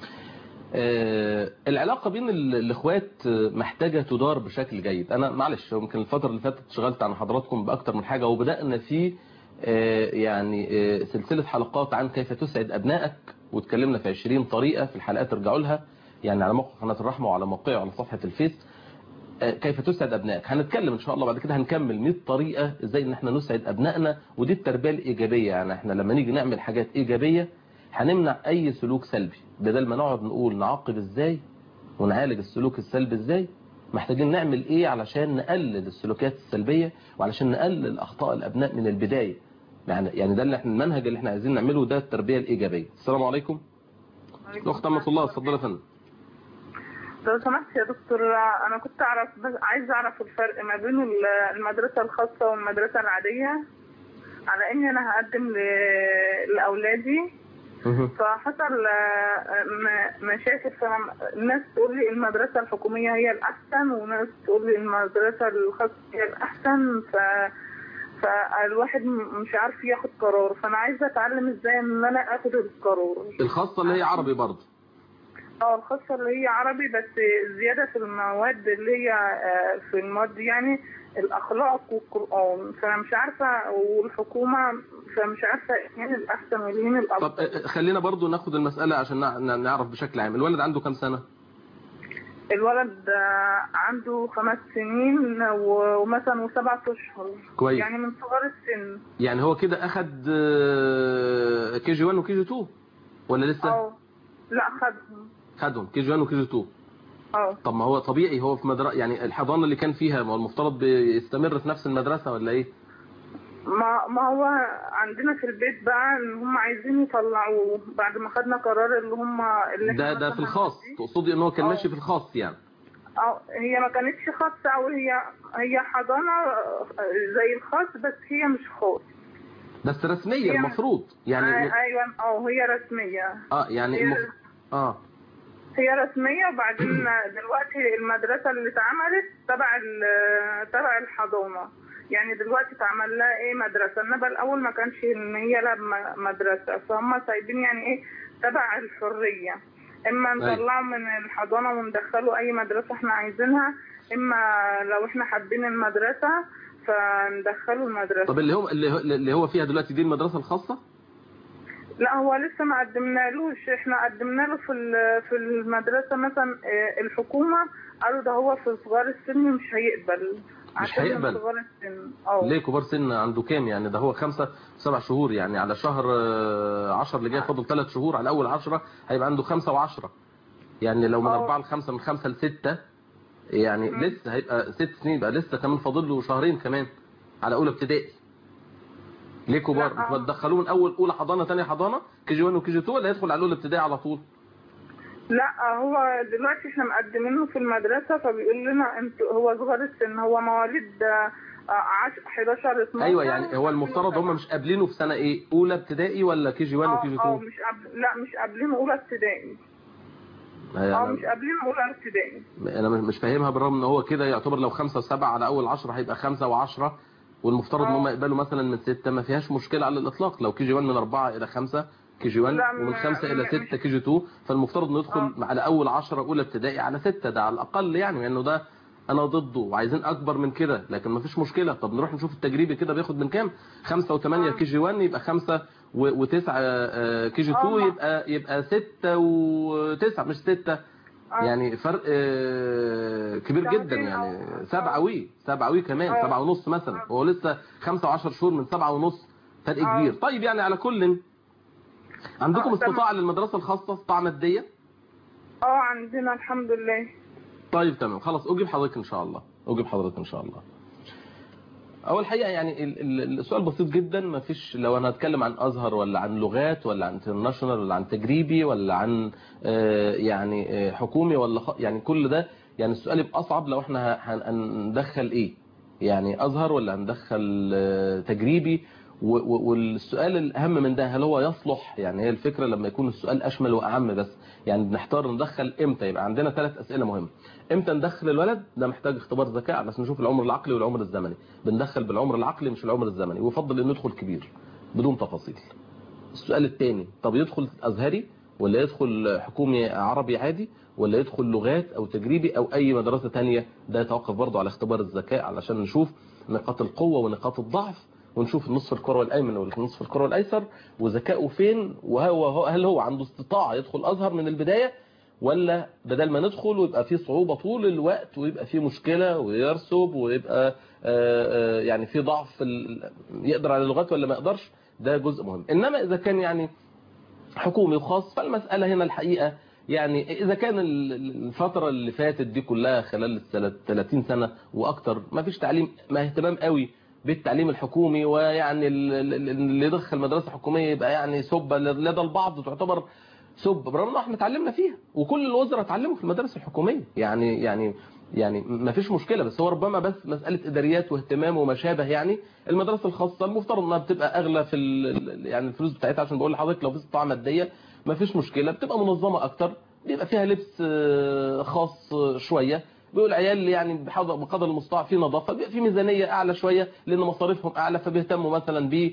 آه، العلاقة بين ال- الاخوات آه، محتاجة تدار بشكل جيد انا معلش يمكن الفترة اللي فاتت اشتغلت عن حضراتكم باكتر من حاجة وبدأنا في آه، يعني آه، سلسلة حلقات عن كيف تسعد ابنائك واتكلمنا في 20 طريقة في الحلقات ارجعوا لها يعني على موقع قناة الرحمة وعلى موقعي وعلى صفحة الفيس آه، كيف تسعد ابنائك هنتكلم ان شاء الله بعد كده هنكمل 100 طريقة ازاي ان احنا نسعد ابنائنا ودي التربية الايجابية يعني احنا لما نيجي نعمل حاجات ايجابية هنمنع اي سلوك سلبي بدل ما نقعد نقول نعاقب ازاي ونعالج السلوك السلبي ازاي محتاجين نعمل ايه علشان نقلل السلوكيات السلبية وعلشان نقلل اخطاء الابناء من البداية يعني يعني ده اللي احنا المنهج اللي احنا عايزين نعمله ده التربية الايجابية السلام عليكم الاخت امة الله اتفضل يا فندم لو سمحت يا دكتور انا كنت اعرف بس عايز اعرف الفرق ما بين ال- المدرسه الخاصه والمدرسه العاديه على اني انا هقدم ل- لاولادي مهم. فحصل آه، م- مشاكل فالناس تقول لي المدرسه الحكوميه هي الاحسن وناس تقول لي المدرسه الخاصه هي الاحسن ف فالواحد م- مش عارف ياخد قرار فانا عايزه اتعلم ازاي ان انا اخد القرار الخاصة اللي هي عربي برضه اه الخاصة اللي هي عربي بس زيادة في المواد اللي هي آه، في المواد يعني الأخلاق والقرآن فأنا مش عارفة والحكومة فمش عارفة مين الأحسن ومين طب الأفضل آه، خلينا برضه ناخد المسألة عشان نع- نع- نعرف بشكل عام الولد عنده كام سنة الولد آه، عنده خمس سنين و- ومثلا وسبعة أشهر كويس. يعني من صغر السن يعني هو كده اخد كي جي 1 وكي جي 2 ولا لسه اه لا خدهم خدهم كي جي 1 وكي جي 2 اه طب ما هو طبيعي هو في مدرسة يعني الحضانة اللي كان فيها ما هو المفترض بيستمر في نفس المدرسة ولا ايه ما ما هو عندنا في البيت بقى ان هم عايزين يطلعوه بعد ما خدنا قرار اللي هم اللي ده احنا ده في مثلاً الخاص عايزين- تقصدي ان هو كان آه. ماشي في الخاص يعني اه هي ما كانتش خاصة او هي هي حضانة آه، زي الخاص بس هي مش خاص بس رسميا هي- المفروض يعني آه، ايوه اه هي رسمية اه يعني هي- المف... اه هي رسمية وبعدين دلوقتي المدرسة اللي اتعملت تبع ال- تبع الحضانة يعني دلوقتي اتعمل لها ايه مدرسة انما الاول ما كانش ان هي لها م- مدرسة فهم سايبين يعني ايه تبع الحرية اما نطلعه من الحضانة وندخله اي مدرسة احنا عايزينها اما لو احنا حابين المدرسة فندخله المدرسة طب اللي هو اللي هو, اللي هو فيها دلوقتي دي المدرسة الخاصة لا هو لسه ما قدمنالوش احنا قدمنا له في ال- في المدرسه مثلا اه، الحكومه قالوا ده هو في صغار السن مش هيقبل عشان من هيقبل؟ صغار السن اه ليه كبار سن عنده كام يعني ده هو خمسة سبع شهور يعني على شهر آه، عشر اللي جاي فاضل ثلاث شهور على أول عشرة هيبقى عنده خمسة وعشرة يعني لو من اه. أربعة لخمسة من خمسة لستة يعني لسه هيبقى ست سنين يبقى لسه كمان فاضل له شهرين كمان على أولى ابتدائي ليه كبار لا، اه. ما تدخلوه من أول أولى حضانة تانية حضانة كي جي 1 وكي جي 2 ولا يدخل على أولى ابتدائي على طول لا هو دلوقتي احنا مقدمينه في المدرسه فبيقول لنا انت هو صغار السن هو مواليد اه، عش- 11 12 أيوة يعني هو المفترض هم مش قابلينه في سنة إيه أولى ابتدائي ولا كي جي 1 وكي جي اه اه 2 مش قبل لا مش قابلين اولى ابتدائي اه يعني مش قابلين اولى ابتدائي انا مش فاهمها بالرغم ان هو كده يعتبر لو خمسة وسبعة على اول عشرة هيبقى خمسة وعشرة والمفترض ان اه. هم يقبلوا مثلا من ستة ما فيهاش مشكلة على الاطلاق لو كي جي 1 من اربعة الى خمسة كي جي 1 لا، ومن ما- خمسة الى ما- ستة كي جي 2 فالمفترض انه يدخل على اول عشرة اولى ابتدائي على ستة ده على الاقل يعني لانه ده انا ضده وعايزين اكبر من كده لكن ما فيش مشكلة طب نروح نشوف التجريبي كده بياخد من كام خمسة وثمانية كي جي 1 يبقى خمسة و- وتسعة آه، كي جي 2 اه. يبقى يبقى ستة وتسعة مش ستة اه. يعني فرق آه، كبير ساعتين جدا يعني أو- سبعوي سبعوي كمان اه. سبعة ونص مثلا هو لسه خمسة وعشر شهور من سبعة ونص فرق اه. كبير طيب يعني على كل عندكم اه، تمام. استطاعة للمدرسة الخاصة استطاعة مادية اه عندنا الحمد لله طيب تمام خلاص اجيب حضرتك ان شاء الله اجيب حضرتك ان شاء الله اول حقيقه يعني ال- ال- السؤال بسيط جدا ما فيش لو انا هتكلم عن ازهر ولا عن لغات ولا عن انترناشونال ولا عن تجريبي ولا عن آه، يعني آه، حكومي ولا خ... يعني كل ده يعني السؤال يبقى اصعب لو احنا ه- هن- هندخل ايه يعني ازهر ولا هندخل آه، تجريبي و- و- والسؤال الاهم من ده هل هو يصلح يعني هي الفكره لما يكون السؤال اشمل واعم بس يعني بنحتار ندخل امتى يبقى عندنا ثلاث اسئله مهمه امتى ندخل الولد ده محتاج اختبار ذكاء بس نشوف العمر العقلي والعمر الزمني بندخل بالعمر العقلي مش العمر الزمني ويفضل انه يدخل كبير بدون تفاصيل السؤال الثاني طب يدخل ازهري ولا يدخل حكومي عربي عادي ولا يدخل لغات او تجريبي او اي مدرسة تانية ده يتوقف برضه على اختبار الذكاء علشان نشوف نقاط القوة ونقاط الضعف ونشوف النصف الكروي الايمن والنصف الكروي الايسر وذكائه فين وهو هو- هل هو عنده استطاعة يدخل ازهر من البداية ولا بدل ما ندخل ويبقى فيه صعوبة طول الوقت ويبقى فيه مشكلة ويرسب ويبقى آه، آه، يعني فيه ضعف في ال- يقدر على اللغات ولا ما يقدرش ده جزء مهم انما اذا كان يعني حكومي وخاص فالمسألة هنا الحقيقة يعني إذا كان ال- ال- الفترة اللي فاتت دي كلها خلال الثلاث- 30 سنة وأكتر ما فيش تعليم ما اهتمام قوي بالتعليم الحكومي ويعني ال- ال- اللي يدخل مدرسة حكومية يبقى يعني سبة لدى البعض تعتبر سب برغم ان احنا اتعلمنا فيها وكل الوزراء اتعلموا في المدارس الحكومية يعني يعني يعني ما فيش مشكلة بس هو ربما بس مسألة إداريات واهتمام وما شابه يعني المدرسة الخاصة المفترض انها بتبقى أغلى في ال- يعني الفلوس بتاعتها عشان بقول لحضرتك لو في استطاعة مادية ما فيش مشكلة بتبقى منظمة أكتر بيبقى فيها لبس آه، خاص آه، شوية بيقول العيال يعني بحضر- بقدر المستطاع في نظافة بيبقى في ميزانية أعلى شوية لأن مصاريفهم أعلى فبيهتموا مثلا ب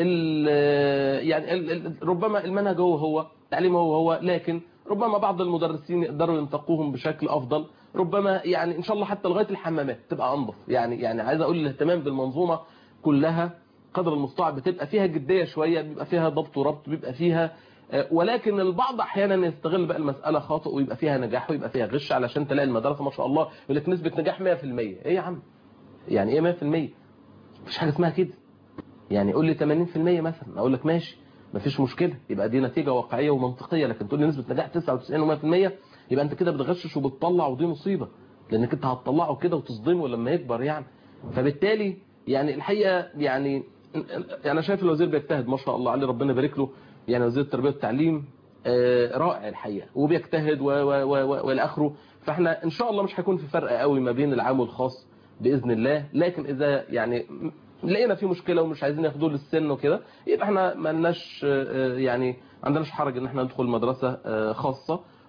يعني ال- ال- ربما المنهج هو هو التعليم هو هو لكن ربما بعض المدرسين يقدروا ينتقوهم بشكل أفضل ربما يعني إن شاء الله حتى لغاية الحمامات تبقى أنظف يعني يعني عايز أقول الاهتمام بالمنظومة كلها قدر المستطاع بتبقى فيها جدية شوية بيبقى فيها ضبط وربط بيبقى فيها آه، ولكن البعض احيانا يستغل بقى المسألة خاطئ ويبقى فيها نجاح ويبقى فيها غش علشان تلاقي المدرسة ما شاء الله يقول لك نسبة نجاح 100% ايه يا عم يعني ايه 100% مفيش حاجة اسمها كده يعني قول لي 80% مثلا اقول لك ماشي مفيش مشكلة يبقى دي نتيجة واقعية ومنطقية لكن تقول لي نسبة نجاح 99 و100% يبقى انت كده بتغشش وبتطلع ودي مصيبة لانك انت هتطلعه كده وتصدمه لما يكبر يعني فبالتالي يعني الحقيقة يعني انا شايف الوزير بيجتهد ما شاء الله عليه ربنا يبارك له يعني وزير التربية والتعليم آه، رائع الحقيقة وبيجتهد و- و- و- و- والى اخره فاحنا ان شاء الله مش هيكون في فرق قوي ما بين العام والخاص باذن الله لكن اذا يعني لقينا في مشكلة ومش عايزين ياخدوه للسن وكده يبقى احنا ما لناش آه، يعني ما عندناش حرج ان احنا ندخل مدرسة آه، خاصة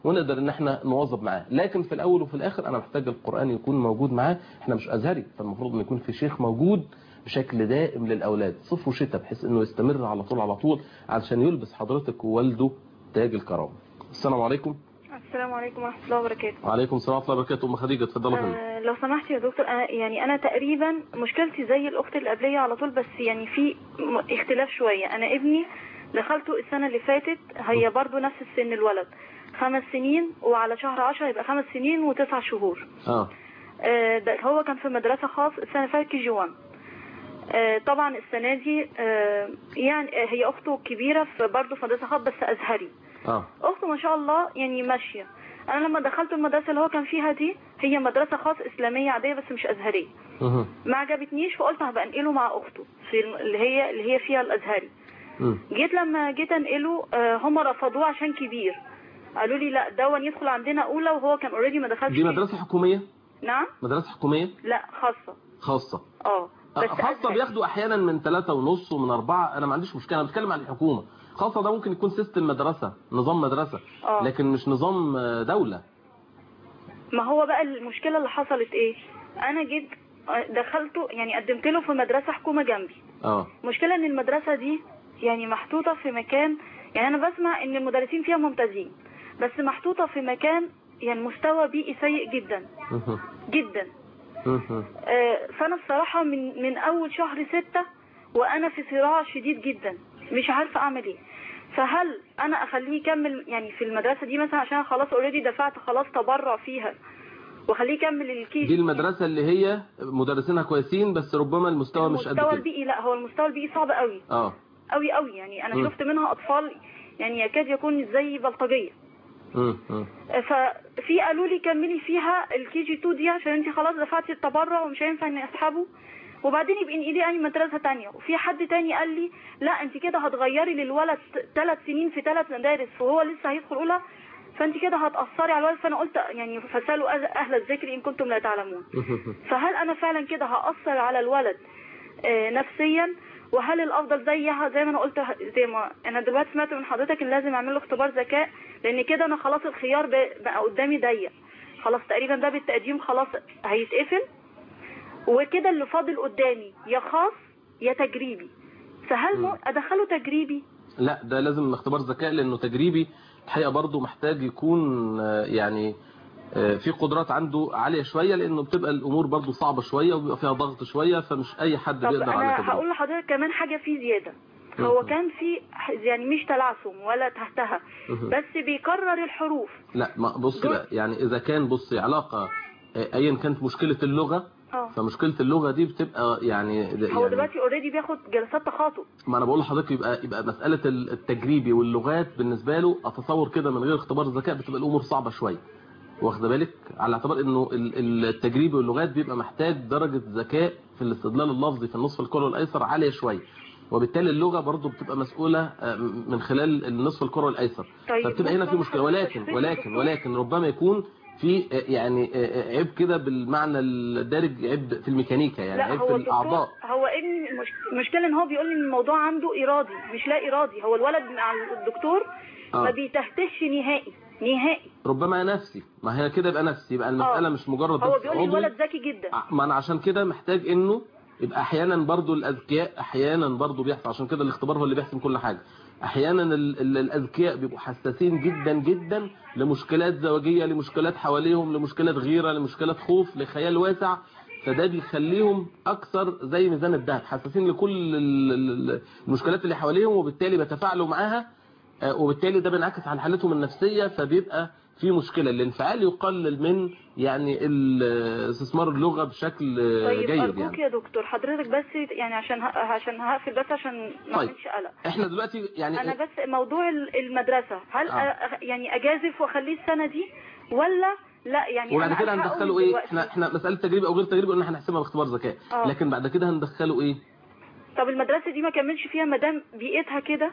ونقدر ان احنا نواظب معاه لكن في الاول وفي الاخر انا محتاج القران يكون موجود معاه احنا مش ازهري فالمفروض ان يكون في شيخ موجود بشكل دائم للاولاد صيف وشتاء بحيث انه يستمر على طول على طول علشان يلبس حضرتك ووالده تاج الكرامه السلام عليكم السلام عليكم ورحمة الله وبركاته وعليكم السلام ورحمه الله وبركاته ام خديجه اتفضلي فندم. آه لو سمحت يا دكتور أنا يعني أنا تقريبا مشكلتي زي الأخت اللي قبلية على طول بس يعني في م- اختلاف شوية أنا ابني دخلته السنة اللي فاتت هي برضو نفس السن الولد خمس سنين وعلى شهر عشرة يبقى خمس سنين وتسع شهور اه آه، ده هو كان في مدرسة خاص السنة اللي فاتت كي جي 1 آه، طبعا السنة دي آه، يعني آه، هي أخته الكبيرة في برضه في مدرسة خاص بس أزهري اه أخته ما شاء الله يعني ماشية أنا لما دخلت المدرسة اللي هو كان فيها دي هي مدرسة خاص إسلامية عادية بس مش أزهرية مهم. ما عجبتنيش فقلت هبقى أنقله مع أخته في الم- اللي هي اللي هي فيها الأزهري مم. جيت لما جيت أنقله آه، هم رفضوه عشان كبير قالوا لي لا دون يدخل عندنا أولى وهو كان اوريدي ما دخلش دي مدرسه حكوميه نعم مدرسه حكوميه لا خاصة خاصه اه بس خاصة أزهري. بياخدوا احيانا من ثلاثة ونص ومن أربعة أنا ما عنديش مشكلة أنا بتكلم عن الحكومة خاصة ده ممكن يكون سيستم مدرسة نظام مدرسة اه لكن مش نظام آه، دولة ما هو بقى المشكلة اللي حصلت ايه انا جيت دخلته يعني قدمت له في مدرسة حكومة جنبي اه المشكلة ان المدرسة دي يعني محطوطة في مكان يعني انا بسمع ان المدرسين فيها ممتازين بس محطوطة في مكان يعني مستوى بيئي سيء جدا مهم. جدا مهم. آه، فانا بصراحة من من اول شهر ستة وانا في صراع شديد جدا مش عارفة اعمل ايه فهل انا اخليه يكمل يعني في المدرسة دي مثلا عشان خلاص اوريدي دفعت خلاص تبرع فيها واخليه يكمل الكيس دي المدرسة اللي هي مدرسينها كويسين بس ربما المستوى مش قد المستوى كده البيئي لا هو المستوى البيئي صعب قوي اه قوي قوي يعني انا مم. شفت منها اطفال يعني يكاد يكون زي بلطجيه مم. مم. ففي قالوا لي كملي فيها الكي جي 2 دي عشان انت خلاص دفعتي التبرع ومش هينفع اني اسحبه وبعدين يبقى انقلي اي مدرسه تانية وفي حد تاني قال لي لا انت كده هتغيري للولد ثلاث سنين في ثلاث مدارس وهو لسه هيدخل اولى فانت كده هتاثري على الولد فانا قلت يعني فسالوا أهل- اهل الذكر ان كنتم لا تعلمون فهل انا فعلا كده هاثر على الولد آه، نفسيا وهل الافضل زيها زي ما انا قلت زي ما انا دلوقتي سمعت من حضرتك ان لازم اعمل له اختبار ذكاء لان كده انا خلاص الخيار ب- بقى قدامي ضيق خلاص تقريبا باب التقديم خلاص هيتقفل وكده اللي فاضل قدامي يا خاص يا تجريبي فهل مو- ادخله تجريبي لا ده لازم اختبار ذكاء لانه تجريبي الحقيقه برضه محتاج يكون آه، يعني آه، في قدرات عنده عاليه شويه لانه بتبقى الامور برضه صعبه شويه وبيبقى فيها ضغط شويه فمش اي حد طب بيقدر على انا تجربه هقول لحضرتك كمان حاجه فيه زياده هو كان في ح- يعني مش تلعثم ولا تهتها مهم. بس بيكرر الحروف لا ما بص بقى يعني اذا كان بص علاقه آه، ايا كانت مشكله اللغه اه فمشكله اللغه دي بتبقى يعني هو يعني دلوقتي اوريدي بياخد جلسات تخاطب ما انا بقول لحضرتك يبقى يبقى مساله التجريبي واللغات بالنسبه له اتصور كده من غير اختبار ذكاء بتبقى الامور صعبه شويه واخده بالك على اعتبار انه ال- ال- التجريبي واللغات بيبقى محتاج درجه ذكاء في الاستدلال اللفظي في النصف الكروي الايسر عاليه شويه وبالتالي اللغه برضو بتبقى مسؤوله آه، من خلال النصف الكروي الايسر طيب، فبتبقى هنا في ممكن مشكله حضرتك ولكن تشرح لي ولكن دكتور؟ ولكن ربما يكون في آه، يعني آه، آه، عيب كده بالمعنى الدارج عيب في الميكانيكا يعني لا عيب هو في الدكتور الاعضاء هو ابني المش- المشكله ان هو بيقول لي ان الموضوع عنده ارادي مش لا ارادي هو الولد مع الدكتور آه. ما بيتهتش نهائي نهائي ربما نفسي ما هي كده يبقى نفسي يبقى المسألة آه. مش مجرد هو بس بيقول لي عضوي. الولد ذكي جدا ما انا عشان كده محتاج انه يبقى احيانا برضو الاذكياء احيانا برضو بيحصل عشان كده الاختبار هو اللي بيحسم كل حاجة احيانا ال- ال- الاذكياء بيبقوا حساسين جدا جدا لمشكلات زواجية لمشكلات حواليهم لمشكلات غيرة لمشكلات خوف لخيال واسع فده بيخليهم اكثر زي ميزان الذهب حساسين لكل ال- ال- المشكلات اللي حواليهم وبالتالي بيتفاعلوا معاها آه، وبالتالي ده بينعكس على حالتهم النفسية فبيبقى في مشكلة الانفعال يقلل من يعني ال- استثمار اللغة بشكل آه، طيب جيد ارجوك يعني يا دكتور حضرتك بس يعني عشان ه- عشان هقفل بس عشان ما طيب. اعملش قلق احنا دلوقتي يعني انا بس موضوع ال- المدرسه هل آه. أ- يعني اجازف واخليه السنه دي ولا لا يعني وبعد أنا كده ألحقه هندخله من ايه دلوقتي؟ احنا احنا مسألة تجريبي او غير تجريبي قلنا هنحسبها باختبار ذكاء آه. لكن بعد كده هندخله ايه طب المدرسه دي ما كملش فيها مدام بيئتها كده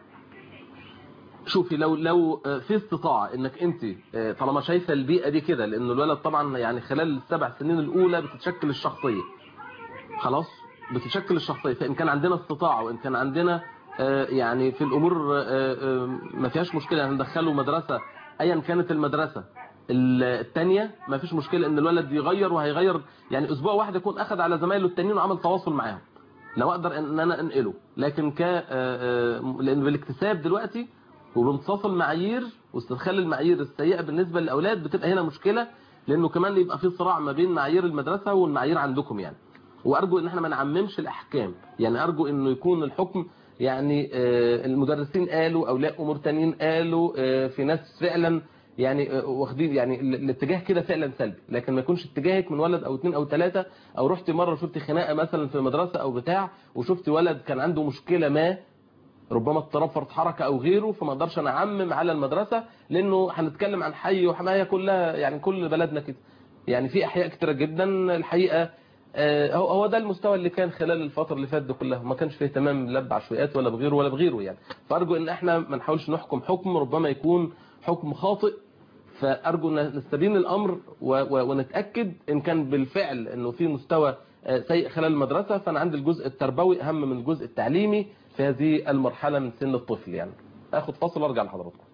شوفي لو لو آه، في استطاعة انك انت آه، طالما شايفة البيئة دي كده لان الولد طبعا يعني خلال السبع سنين الاولى بتتشكل الشخصية خلاص بتتشكل الشخصية فان كان عندنا استطاعة وان كان عندنا آه، يعني في الامور آه، آه، ما فيهاش مشكلة هندخله مدرسة ايا كانت المدرسه الثانيه ما فيش مشكله ان الولد يغير وهيغير يعني اسبوع واحد يكون اخذ على زمايله التانيين وعمل تواصل معاهم لو اقدر ان انا انقله لكن ك آه، آه، لان بالاكتساب دلوقتي وبامتصاص المعايير واستدخال المعايير السيئه بالنسبه للاولاد بتبقى هنا مشكله لانه كمان يبقى في صراع ما بين معايير المدرسه والمعايير عندكم يعني وارجو ان احنا ما نعممش الاحكام يعني ارجو انه يكون الحكم يعني آه، المدرسين قالوا اولياء امور تانيين قالوا آه، في ناس فعلا يعني آه، واخدين يعني ال- الاتجاه كده فعلا سلبي لكن ما يكونش اتجاهك من ولد او اتنين او تلاتة او رحت مره شفت خناقه مثلا في مدرسه او بتاع وشفت ولد كان عنده مشكله ما ربما اضطراب فرط حركه او غيره فما اقدرش انا اعمم على المدرسه لانه هنتكلم عن حي وحمايه كلها يعني كل بلدنا كده يعني في احياء كتيره جدا الحقيقه آه، هو هو ده المستوى اللي كان خلال الفتره اللي فاتت دي كلها ما كانش فيه اهتمام لا بعشوائيات ولا بغيره ولا بغيره يعني فارجو ان احنا ما نحاولش نحكم حكم ربما يكون حكم خاطئ فارجو ان نستبين الامر و- و- ونتاكد ان كان بالفعل انه في مستوى آه، سيء خلال المدرسه فانا عندي الجزء التربوي اهم من الجزء التعليمي في هذه المرحله من سن الطفل يعني اخد فاصل وارجع لحضراتكم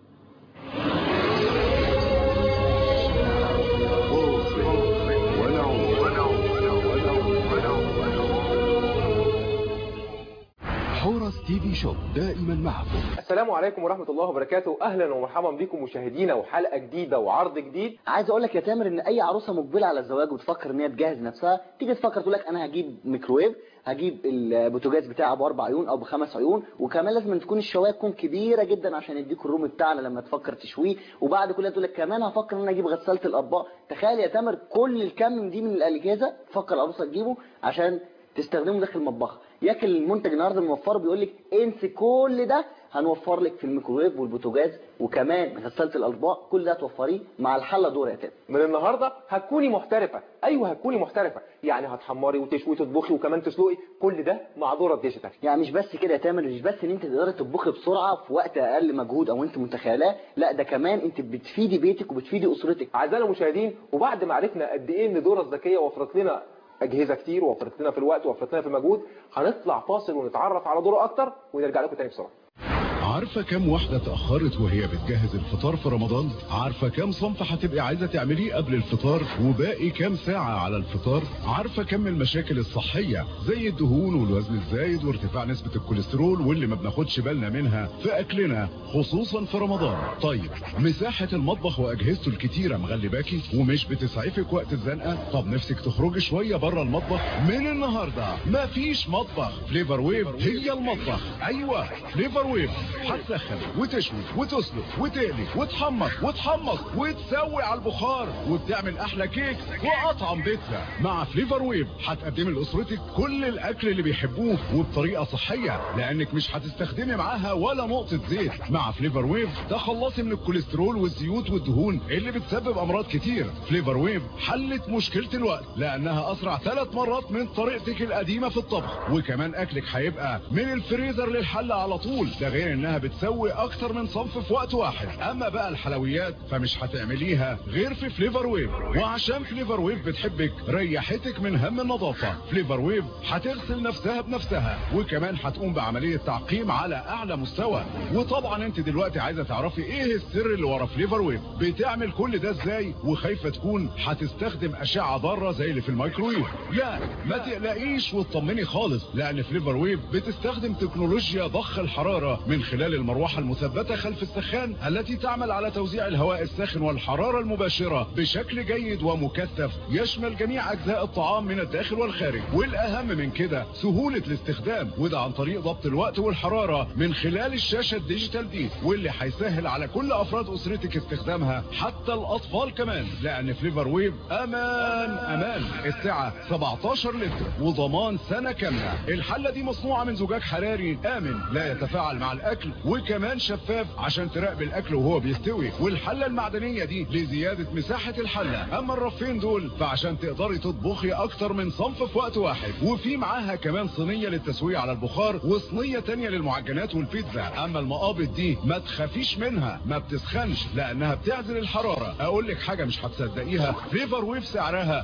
حورس تي في شوب دائما معكم السلام عليكم ورحمة الله وبركاته أهلا ومرحبا بكم مشاهدينا وحلقة جديدة وعرض جديد عايز اقول لك يا تامر ان اي عروسه مقبله على الزواج وتفكر ان هي تجهز نفسها تيجي تفكر تقول لك انا هجيب ميكروويف هجيب البوتاجاز بتاعي ابو اربع عيون او بخمس عيون وكمان لازم تكون الشوايه تكون كبيره جدا عشان يديك الروم بتاعنا لما تفكر تشويه وبعد كل ده تقول لك كمان هفكر ان انا اجيب غساله الاطباق تخيل يا تامر كل الكم دي من الاجهزه تفكر العروسه تجيبه عشان تستخدمه داخل المطبخ ياكل المنتج النهارده الموفر بيقول لك انسي كل ده هنوفر لك في الميكروويف والبوتاجاز وكمان غساله الاطباق كل ده توفريه مع الحله دور يا تامر من النهاردة هتكوني محترفة أيوة هتكوني محترفة يعني هتحمري وتشوي وتطبخي وكمان تسلقي كل ده مع دورة ديجيتال يعني مش بس كده يا تامر مش بس ان انت تقدري تطبخي بسرعه في وقت اقل مجهود او انت متخيلاه لا ده كمان انت بتفيدي بيتك وبتفيدي اسرتك أعزائنا المشاهدين وبعد ما عرفنا قد إيه إن دورة الذكية وفرت لنا أجهزة كتير وفرت لنا في الوقت وفرت لنا في المجهود هنطلع فاصل ونتعرف على دورة أكتر ونرجع لكم تاني بسرعة عارفة كم واحدة اتأخرت وهي بتجهز الفطار في رمضان؟ عارفة كم صنف هتبقي عايزة تعمليه قبل الفطار وباقي كم ساعة على الفطار؟ عارفة كم المشاكل الصحية زي الدهون والوزن الزايد وارتفاع نسبة الكوليسترول واللي ما بناخدش بالنا منها في أكلنا خصوصا في رمضان طيب مساحة المطبخ وأجهزته الكتيرة مغلباكي ومش بتسعفك وقت الزنقة طب نفسك تخرجي شوية بره المطبخ من النهاردة مفيش مطبخ فليفر ويف هي المطبخ أيوة فليفر ويف هتسخن وتشوي وتسلق وتقلي وتحمص وتحمص وتسوي على البخار وبتعمل احلى كيك واطعم بيتزا مع فليفر ويف هتقدمي لاسرتك كل الاكل اللي بيحبوه وبطريقه صحيه لانك مش هتستخدمي معاها ولا نقطه زيت مع فليفر ويف تخلصي من الكوليسترول والزيوت والدهون اللي بتسبب امراض كتير فليفر ويف حلت مشكله الوقت لانها اسرع ثلاث مرات من طريقتك القديمه في الطبخ وكمان اكلك هيبقى من الفريزر للحله على طول ده غير انها بتسوي اكتر من صنف في وقت واحد اما بقى الحلويات فمش هتعمليها غير في فليفر ويف وعشان فليفر ويف بتحبك ريحتك من هم النظافة فليفر ويف هتغسل نفسها بنفسها وكمان هتقوم بعملية تعقيم على اعلى مستوى وطبعا انت دلوقتي عايزة تعرفي ايه السر اللي ورا فليفر ويف بتعمل كل ده ازاي وخايفة تكون هتستخدم اشعة ضارة زي اللي في الميكرويف لا ما تقلقيش وتطمني خالص لان فليفر ويف بتستخدم تكنولوجيا ضخ الحرارة من خلال المروحة المثبتة خلف السخان التي تعمل على توزيع الهواء الساخن والحرارة المباشرة بشكل جيد ومكثف يشمل جميع أجزاء الطعام من الداخل والخارج والأهم من كده سهولة الاستخدام وده عن طريق ضبط الوقت والحرارة من خلال الشاشة الديجيتال دي واللي هيسهل على كل أفراد أسرتك استخدامها حتى الأطفال كمان لأن فليفر ويف أمان أمان السعة 17 لتر وضمان سنة كاملة الحلة دي مصنوعة من زجاج حراري آمن لا يتفاعل مع الأكل وكمان شفاف عشان تراقب الأكل وهو بيستوي والحلة المعدنية دي لزيادة مساحة الحلة أما الرفين دول فعشان تقدري تطبخي أكتر من صنف في وقت واحد وفي معاها كمان صينية للتسوية على البخار وصينية تانية للمعجنات والبيتزا أما المقابض دي ما تخافيش منها ما بتسخنش لأنها بتعزل الحرارة أقول لك حاجة مش هتصدقيها فليفر ويف سعرها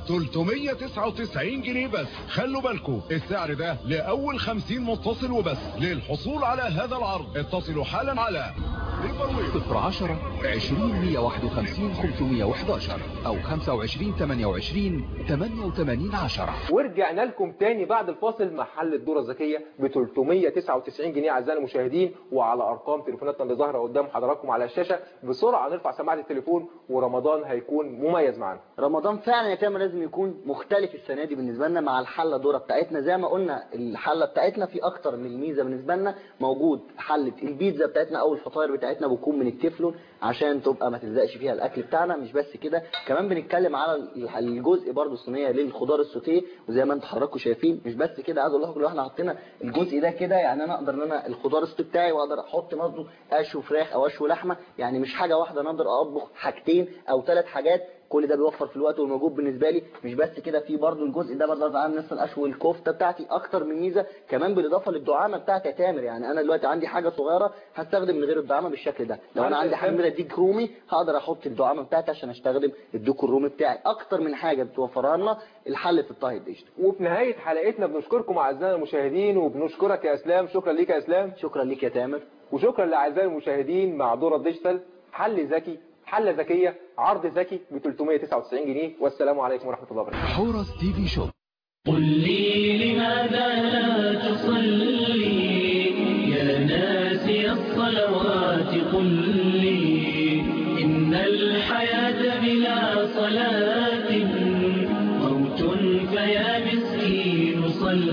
399 جنيه بس خلوا بالكم السعر ده لأول 50 متصل وبس للحصول على هذا العرض اتصلوا حالا على 010 20 151 511 أو 25 28 88 10 ورجعنا لكم تاني بعد الفاصل مع حل الدورة الذكية ب 399 جنيه أعزائي المشاهدين وعلى أرقام تليفوناتنا اللي ظاهرة قدام حضراتكم على الشاشة بسرعة نرفع سماعة التليفون ورمضان هيكون مميز معانا رمضان فعلا يا تامر لازم يكون مختلف السنه دي بالنسبه لنا مع الحله الدوره بتاعتنا زي ما قلنا الحله بتاعتنا في اكتر من ميزه بالنسبه لنا موجود حله البيتزا بتاعتنا او الفطاير بتاعتنا بتكون من التeflon عشان تبقى ما تلزقش فيها الاكل بتاعنا مش بس كده كمان بنتكلم على الجزء برضو الصينيه للخضار السوتيه وزي ما انتم حضراتكم شايفين مش بس كده عايز اقول لكم لو احنا حطينا الجزء ده كده يعني انا اقدر ان انا الخضار السوتيه بتاعي واقدر احط برضه اشو فراخ او اشو لحمه يعني مش حاجه واحده انا اقدر اطبخ حاجتين او ثلاث حاجات كل ده بيوفر في الوقت والمجهود بالنسبه لي مش بس كده في برضو الجزء ده بقدر اعمل مثلا اشوي الكفته بتاعتي اكتر من ميزه كمان بالاضافه للدعامه بتاعتي يا تامر يعني انا دلوقتي عندي حاجه صغيره هستخدم من غير الدعامه بالشكل ده لو انا عندي حاجه كبيره ديك رومي هقدر احط الدعامه بتاعتي عشان استخدم الديك الرومي بتاعي اكتر من حاجه بتوفرها لنا الحل في الطهي الديجيتال وفي نهاية حلقتنا بنشكركم أعزائنا المشاهدين وبنشكرك يا إسلام شكرا ليك يا إسلام شكرا ليك يا تامر وشكرا لأعزائي المشاهدين مع دورة ديجيتال حل ذكي حلة ذكية عرض ذكي ب 399 جنيه والسلام عليكم ورحمة الله وبركاته حورس تي في شوب قل لي لماذا لا تصلي يا ناسي الصلوات قل لي إن الحياة بلا صلاة موت فيا مسكين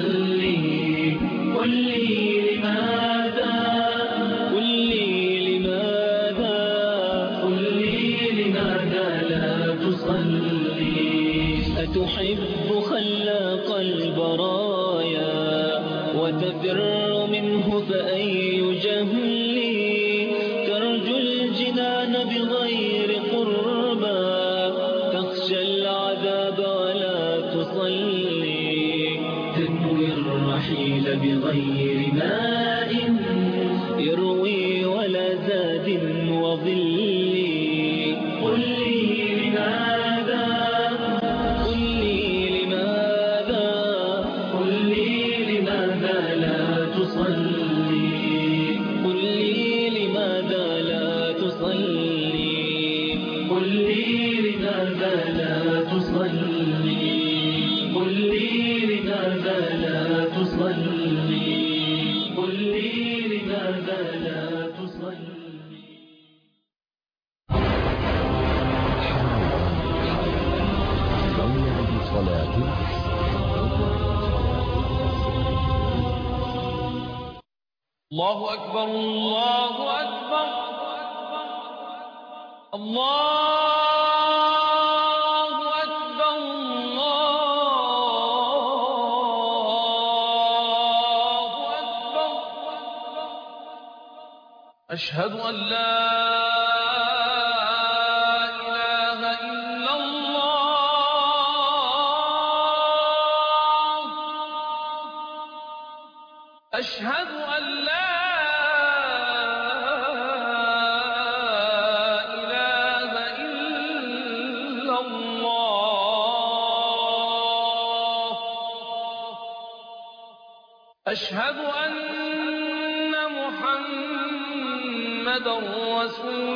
صلي قل لي لماذا قل لي لماذا قل لي لماذا لا تصلي أتحب خلاق البرايا وتفر منه فأي جهل ترجو الجنان بغير قربى تخشى العذاب ولا تصلي تنوي الرحيل بغير ماء يروي ولا زاد وظل قل لي لماذا قل لي لماذا قل لي لماذا لا تصلي قل لي لماذا لا تصلي قل لي لماذا لا تصلي قل لي لماذا لا تصلي قل لي لماذا لا تصلي موعد صلاة الله أكبر الله أكبر الله أكبر الله أكبر أشهد أن لا إله إلا الله أشهد أن لا إله إلا الله أشهد أن محمدا رسول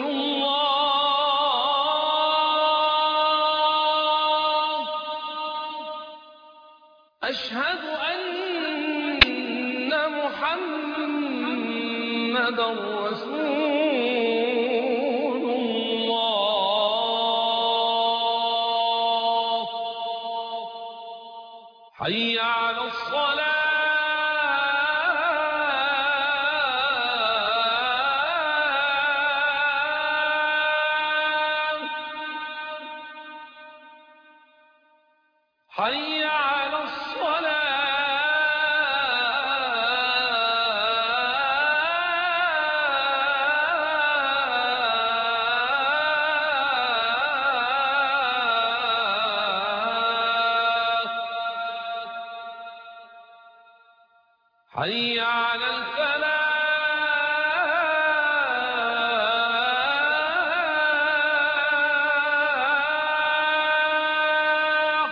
الله أشهد أن محمدا رسول الله حي على الصلاة حي على الصلاة حي على الفلاح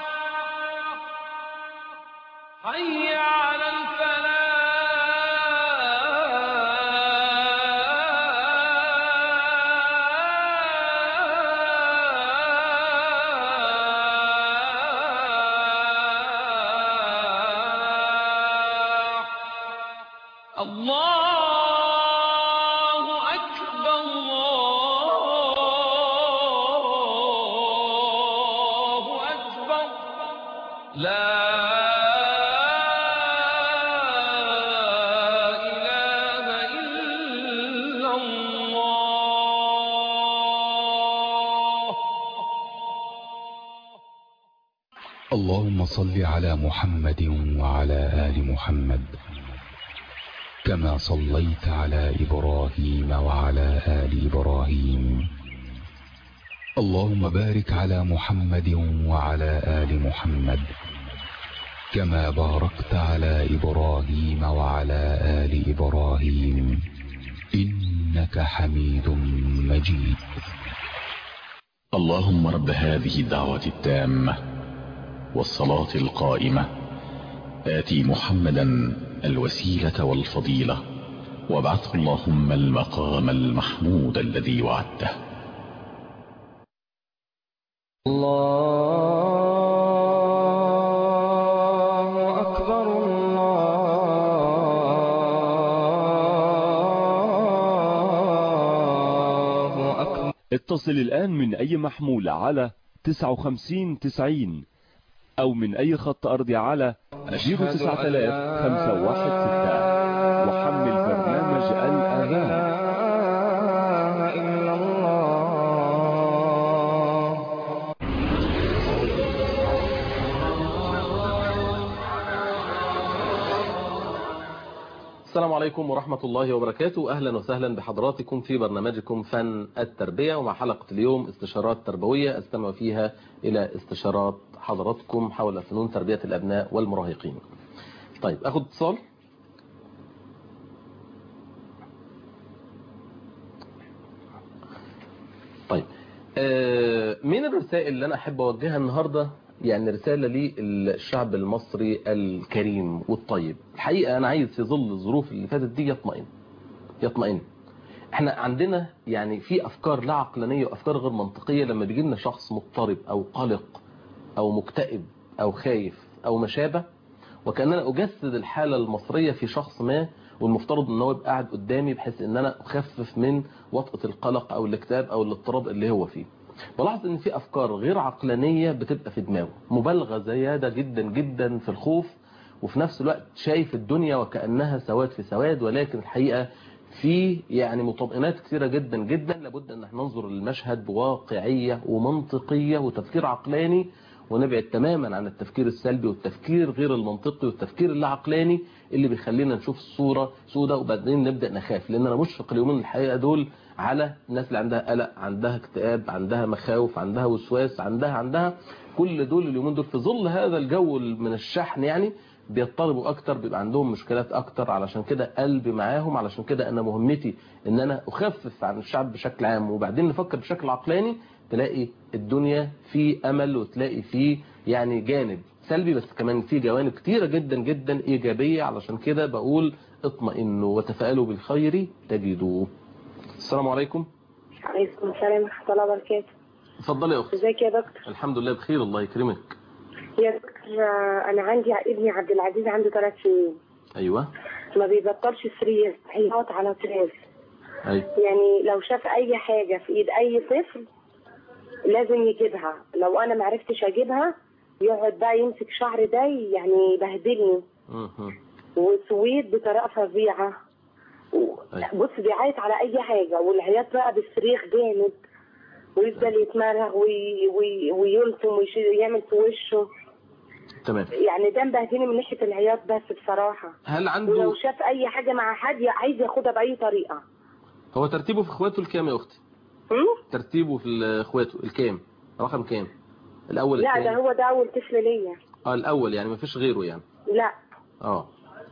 حي على الله أكبر الله أكبر لا إله إلا الله اللهم صل على محمد وعلى آل محمد كما صليت على إبراهيم وعلى آل إبراهيم اللهم بارك على محمد وعلى آل محمد كما باركت على إبراهيم وعلى آل إبراهيم إنك حميد مجيد اللهم رب هذه الدعوة التامة والصلاة القائمة آتي محمدا الوسيلة والفضيلة وابعثه اللهم المقام المحمود الذي وعدته الله أكبر الله أكبر اتصل الآن من أي محمول على 59 90 أو من أي خط أرضي على 09000 وحمل برنامج الأذان إلا الله السلام عليكم ورحمة الله وبركاته أهلا وسهلا بحضراتكم في برنامجكم فن التربية ومع حلقة اليوم استشارات تربوية استمع فيها إلى استشارات حضراتكم حول فنون تربية الأبناء والمراهقين طيب أخذ اتصال طيب آه، من الرسائل اللي أنا أحب أوجهها النهاردة يعني رسالة للشعب المصري الكريم والطيب الحقيقة أنا عايز في ظل الظروف اللي فاتت دي يطمئن يطمئن احنا عندنا يعني في أفكار لا عقلانية وأفكار غير منطقية لما بيجي لنا شخص مضطرب أو قلق أو مكتئب أو خايف أو ما شابه وكأننا أجسد الحالة المصرية في شخص ما والمفترض ان هو يبقى قاعد قدامي بحيث ان انا اخفف من وطأة القلق او الاكتئاب او الاضطراب اللي هو فيه بلاحظ ان في افكار غير عقلانية بتبقى في دماغه مبالغة زيادة جدا جدا في الخوف وفي نفس الوقت شايف الدنيا وكأنها سواد في سواد ولكن الحقيقة في يعني مطمئنات كثيرة جدا جدا لابد ان احنا ننظر للمشهد بواقعية ومنطقية وتفكير عقلاني ونبعد تماما عن التفكير السلبي والتفكير غير المنطقي والتفكير العقلاني اللي بيخلينا نشوف الصورة سودة وبعدين نبدأ نخاف لان انا مشفق اليومين الحقيقة دول على الناس اللي عندها قلق عندها اكتئاب عندها مخاوف عندها وسواس عندها عندها كل دول اليومين دول في ظل هذا الجو من الشحن يعني بيضطربوا اكتر بيبقى عندهم مشكلات اكتر علشان كده قلبي معاهم علشان كده انا مهمتي ان انا اخفف عن الشعب بشكل عام وبعدين نفكر بشكل عقلاني تلاقي الدنيا في امل وتلاقي في يعني جانب سلبي بس كمان في جوانب كتيرة جدا جدا ايجابية علشان كده بقول اطمئنوا وتفائلوا بالخير تجدوه السلام عليكم عليكم السلام ورحمة الله وبركاته اتفضلي يا اختي ازيك يا دكتور الحمد لله بخير الله يكرمك يا دكتور آه، انا عندي ابني عبد العزيز عنده ثلاث سنين ايوه ما بيبطلش سرير صحيحات على طول ايوه يعني لو شاف اي حاجة في ايد اي طفل لازم يجيبها لو انا ما عرفتش اجيبها يقعد بقى يمسك شعر ده يعني يبهدلني مهم. وسويد بطريقة فظيعة و- بص بيعيط على اي حاجة والعياط بقى بالصريخ جامد ويفضل يتمرغ وي... وي... ويلطم ويعمل في وشه تمام يعني ده مبهدلني من ناحية العياط بس بصراحة هل عنده ولو شاف اي حاجة مع حد عايز ياخدها بأي طريقة هو ترتيبه في اخواته الكام يا اختي هم؟ ترتيبه في اخواته الكام رقم كام الاول لا ده الثاني هو ده اول طفل ليا اه الاول يعني ما فيش غيره يعني لا اه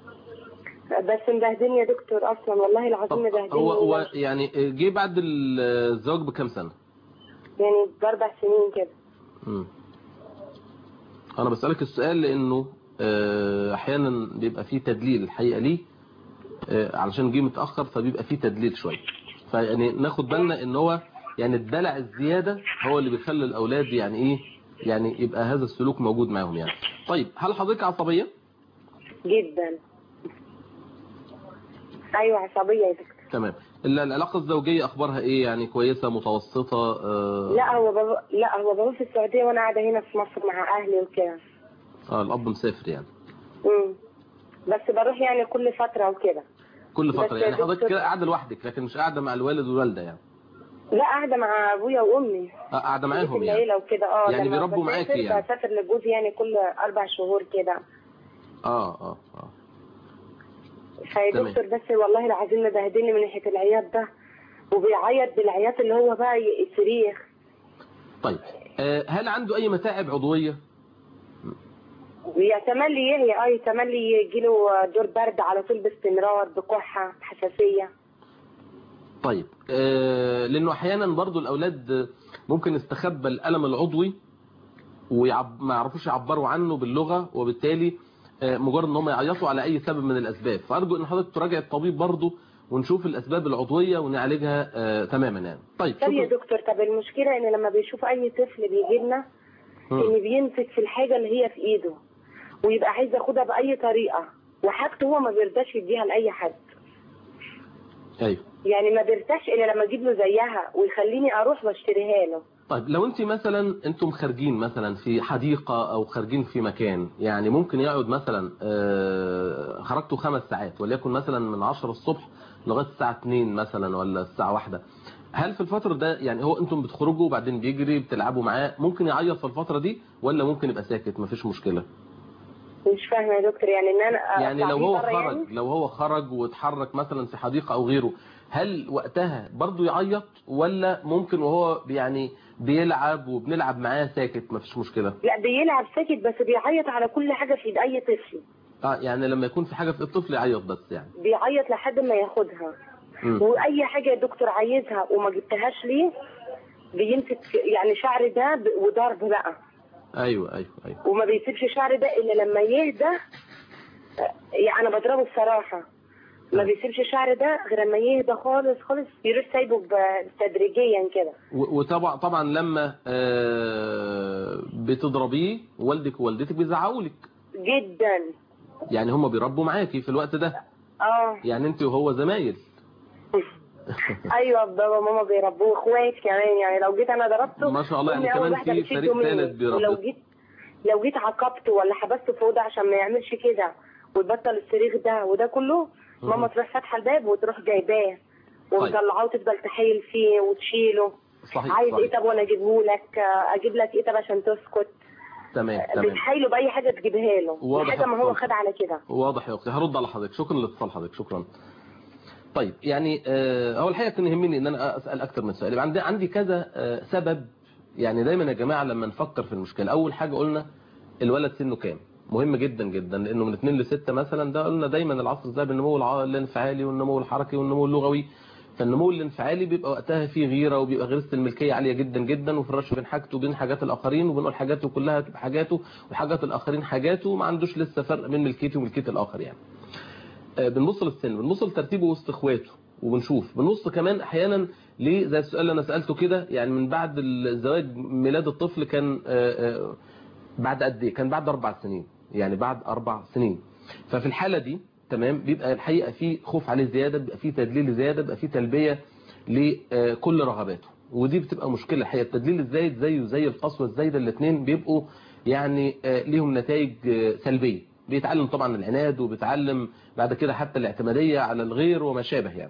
بس مبهدلني يا دكتور اصلا والله العظيم مبهدلني هو هو يعني جه بعد الزواج بكام سنه يعني باربع سنين كده مم. انا بسالك السؤال لانه آه، احيانا بيبقى فيه تدليل الحقيقه ليه آه، علشان جه متاخر فبيبقى فيه تدليل شويه فيعني ناخد بالنا ان هو يعني الدلع الزياده هو اللي بيخلي الاولاد يعني ايه يعني يبقى هذا السلوك موجود معاهم يعني طيب هل حضرتك عصبيه جدا ايوه عصبيه يا دكتور تمام ال- العلاقة الزوجية أخبارها إيه يعني كويسة متوسطة آه لا هو بابا لا هو بابا في السعوديه وانا قاعده هنا في مصر مع اهلي وكده آه الأب مسافر يعني امم بس بروح يعني كل فتره وكده كل بس فترة يا يعني حضرتك دكتور- كده قاعدة لوحدك لكن مش قاعدة مع الوالد والوالدة يعني لا قاعده مع ابويا وامي آه قاعدة في معاهم يعني العيله وكده اه يعني لما بيربوا بسافر معاكي يعني. بسافر لجوزي يعني كل اربع شهور كده آه آه آه فيا تمام. دكتور بس والله العظيم مبهدلني من ناحيه العياط ده وبيعيط بالعياط اللي هو بقى ي- صريخ طيب آه هل عنده أي متاعب عضوية ويتملي يهي اه يتملي يجيله دور برد على طول باستمرار بكحه حساسيه طيب آه لانه احيانا برضو الاولاد ممكن يستخبى الالم العضوي وما يعرفوش يعبروا عنه باللغه وبالتالي آه مجرد ان هم يعيطوا على اي سبب من الاسباب فارجو ان حضرتك تراجع الطبيب برضو ونشوف الاسباب العضويه ونعالجها آه تماما يعني طيب طب يا شكرا دكتور طب المشكله ان لما بيشوف اي طفل بيجي لنا مم. ان بيمسك في الحاجه اللي هي في ايده ويبقى عايز ياخدها باي طريقه وحاجته هو ما بيرضاش يديها لاي حد ايوه يعني ما بيرتاحش الا لما اجيب له زيها ويخليني اروح واشتريها له طيب لو انت مثلا انتم خارجين مثلا في حديقة او خارجين في مكان يعني ممكن يقعد مثلا آه، خرجتوا خمس ساعات وليكن مثلا من 10 الصبح لغاية الساعة 2 مثلا ولا الساعة واحدة هل في الفترة ده يعني هو انتم بتخرجوا وبعدين بيجري بتلعبوا معاه ممكن يعيط في الفترة دي ولا ممكن يبقى ساكت مفيش مشكلة مش فاهمه يا دكتور يعني ان انا يعني أطلع لو بيه هو برا خرج يعني؟ لو هو خرج واتحرك مثلا في حديقة او غيره هل وقتها برضو يعيط ولا ممكن وهو يعني بيلعب وبنلعب معاه ساكت مفيش مشكلة لا بيلعب ساكت بس بيعيط على كل حاجه في ايد اي طفل اه يعني لما يكون في حاجة في الطفل يعيط بس يعني بيعيط لحد ما ياخدها مم. واي حاجه يا دكتور عايزها وما جبتهاش ليه بيمسك يعني شعر ده ب- وضرب بقى ايوه ايوه ايوه وما بيسيبش شعر ده الا لما يهدى يعني انا بضربه بصراحه ما بيسيبش شعر ده غير لما يهدى خالص خالص يروح سايبه ب- تدريجيا كده و- وطبعا طبعا لما آه بتضربيه والدك ووالدتك بيزعقوا لك جدا يعني هم بيربوا معاكي في الوقت ده اه يعني انت وهو زمايل ايوه بابا وماما بيربوه اخوات كمان يعني لو جيت انا ضربته ما شاء الله يعني أمي أول كمان واحدة في بتشده فريق مني. ثالث بيربي. ولو جيت لو جيت عاقبته ولا حبسته في اوضه عشان ما يعملش كده ويبطل الصريخ ده وده كله ماما تروح فاتحه الباب وتروح جايباه ومطلعاه وتفضل تحايل فيه وتشيله صحيح عايز ايه صحيح طب وانا اجيبه لك آه، اجيب لك ايه طب عشان تسكت تمام تمام بتحايله باي حاجه تجيبها له واضح لحد ما هو يا خد على كده واضح يا اختي هرد على حضرتك شكرا لاتصال حضرتك شكرا طيب يعني آه، هو الحقيقه كان يهمني ان انا اسال اكتر من سؤال يبقى عندي عندي كذا آه، سبب يعني دايما يا جماعه لما نفكر في المشكله اول حاجه قلنا الولد سنه كام مهم جدا جدا لانه من 2 ل 6 مثلا ده قلنا دايما العصر ده بالنمو الع- الانفعالي والنمو الحركي والنمو اللغوي فالنمو الانفعالي بيبقى وقتها فيه غيره وبيبقى غريزه الملكيه عاليه جدا جدا وفي الرش بين حاجته وبين حاجات الاخرين وبنقول حاجاته كلها تبقى حاجاته وحاجات الاخرين حاجاته وما عندوش لسه فرق بين ملكيته وملكيه الاخر يعني آه، بنبص للسن بنبص لترتيبه وسط اخواته وبنشوف بنبص كمان احيانا ليه زي السؤال اللي انا سالته كده يعني من بعد الزواج ميلاد الطفل كان آه، آه، بعد قد ايه كان بعد اربع سنين يعني بعد اربع سنين ففي الحاله دي تمام بيبقى الحقيقه في خوف عليه زياده بيبقى في تدليل زياده بيبقى في تلبيه لكل رغباته ودي بتبقى مشكله الحقيقه التدليل الزايد زيه زي القسوه الزايده الاثنين بيبقوا يعني آه، ليهم نتائج آه، سلبيه بيتعلم طبعا العناد وبيتعلم بعد كده حتى الاعتماديه على الغير وما شابه يعني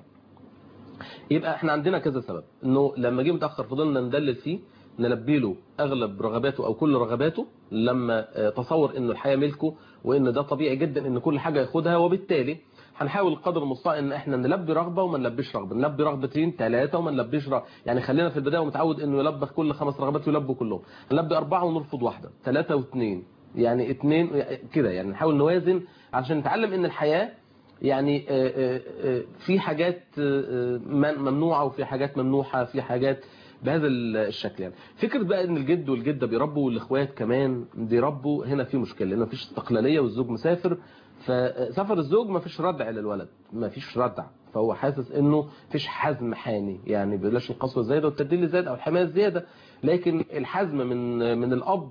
يبقى احنا عندنا كذا سبب انه لما جه متاخر فضلنا ندلل فيه نلبي له اغلب رغباته او كل رغباته لما آه، تصور انه الحياه ملكه وان ده طبيعي جدا ان كل حاجه ياخدها وبالتالي هنحاول قدر المستطاع ان احنا نلبي رغبه وما نلبيش رغبه نلبي رغبتين ثلاثه وما نلبيش رغبه يعني خلينا في البدايه ومتعود انه يلبي كل خمس رغبات يلبوا كلهم نلبي اربعه ونرفض واحده ثلاثه واثنين يعني اثنين كده يعني نحاول نوازن عشان نتعلم ان الحياه يعني آه، آه، آه، في حاجات آه، آه، ممنوعه وفي حاجات ممنوحه في حاجات بهذا الشكل يعني فكره بقى ان الجد والجده بيربوا والاخوات كمان بيربوا هنا في مشكله لان مفيش استقلاليه والزوج مسافر فسفر الزوج مفيش ردع للولد مفيش ردع فهو حاسس انه مفيش حزم حاني يعني بلاش القسوه الزايده والتدليل الزايد او الحمايه الزياده لكن الحزم من من الاب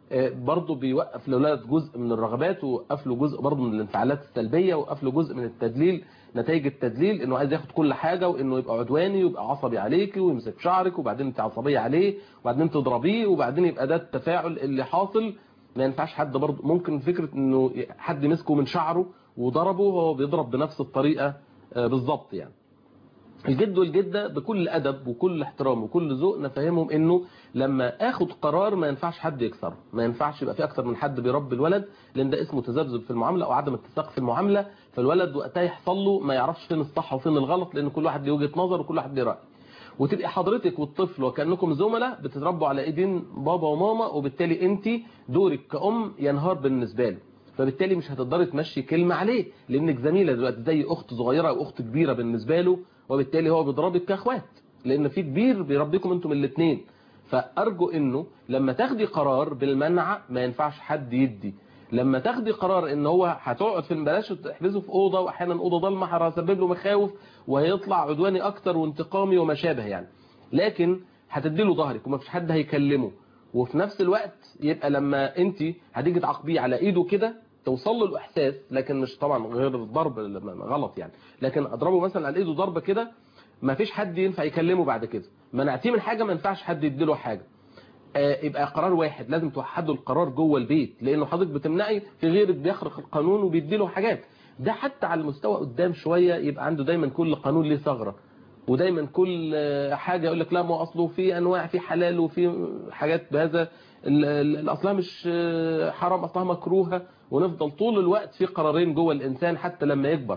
آه، برضه بيوقف للولد جزء من الرغبات ووقف له جزء برضه من الانفعالات السلبيه ووقف له جزء من التدليل نتائج التدليل انه عايز ياخد كل حاجه وانه يبقى عدواني ويبقى عصبي عليكي ويمسك شعرك وبعدين انت عصبيه عليه وبعدين تضربيه وبعدين يبقى ده التفاعل اللي حاصل ما ينفعش حد برضه ممكن فكره انه حد مسكه من شعره وضربه وهو بيضرب بنفس الطريقه آه، بالظبط يعني الجد والجده بكل ادب وكل احترام وكل ذوق نفهمهم انه لما اخد قرار ما ينفعش حد يكسره ما ينفعش يبقى في اكتر من حد بيربي الولد لان ده اسمه تذبذب في المعامله او عدم اتساق في المعامله فالولد وقتها يحصل له ما يعرفش فين الصح وفين الغلط لان كل واحد له وجهه نظر وكل واحد له راي وتبقي حضرتك والطفل وكانكم زملاء بتتربوا على ايدين بابا وماما وبالتالي انت دورك كأم ينهار بالنسبه له فبالتالي مش هتقدري تمشي كلمه عليه لانك زميله دلوقتي زي اخت صغيره او اخت كبيره بالنسبه له وبالتالي هو بيضربك كاخوات لان في كبير بيربيكم انتم الاثنين فارجو انه لما تاخدي قرار بالمنع ما ينفعش حد يدي لما تاخدي قرار ان هو هتقعد في بلاش تحبسه في اوضه واحيانا اوضه ضلمه هتسبب له مخاوف وهيطلع عدواني اكتر وانتقامي وما شابه يعني لكن هتدي له ظهرك وما فيش حد هيكلمه وفي نفس الوقت يبقى لما انت هتيجي تعاقبيه على ايده كده توصل له الاحساس لكن مش طبعا غير الضرب غلط يعني لكن اضربه مثلا على ايده ضربه كده ما فيش حد ينفع يكلمه بعد كده منعتيه من حاجه ما ينفعش حد يديله حاجه آه، يبقى قرار واحد لازم توحدوا القرار جوه البيت لانه حضرتك بتمنعي في غيرك بيخرق القانون وبيديله حاجات ده حتى على المستوى قدام شويه يبقى عنده دايما كل قانون ليه ثغره ودايما كل آه، حاجه يقول لك لا ما هو اصله في انواع في حلال وفي حاجات بهذا ال- ال- الاصلها مش آه، حرام اصلها مكروهه ونفضل طول الوقت في قرارين جوه الانسان حتى لما يكبر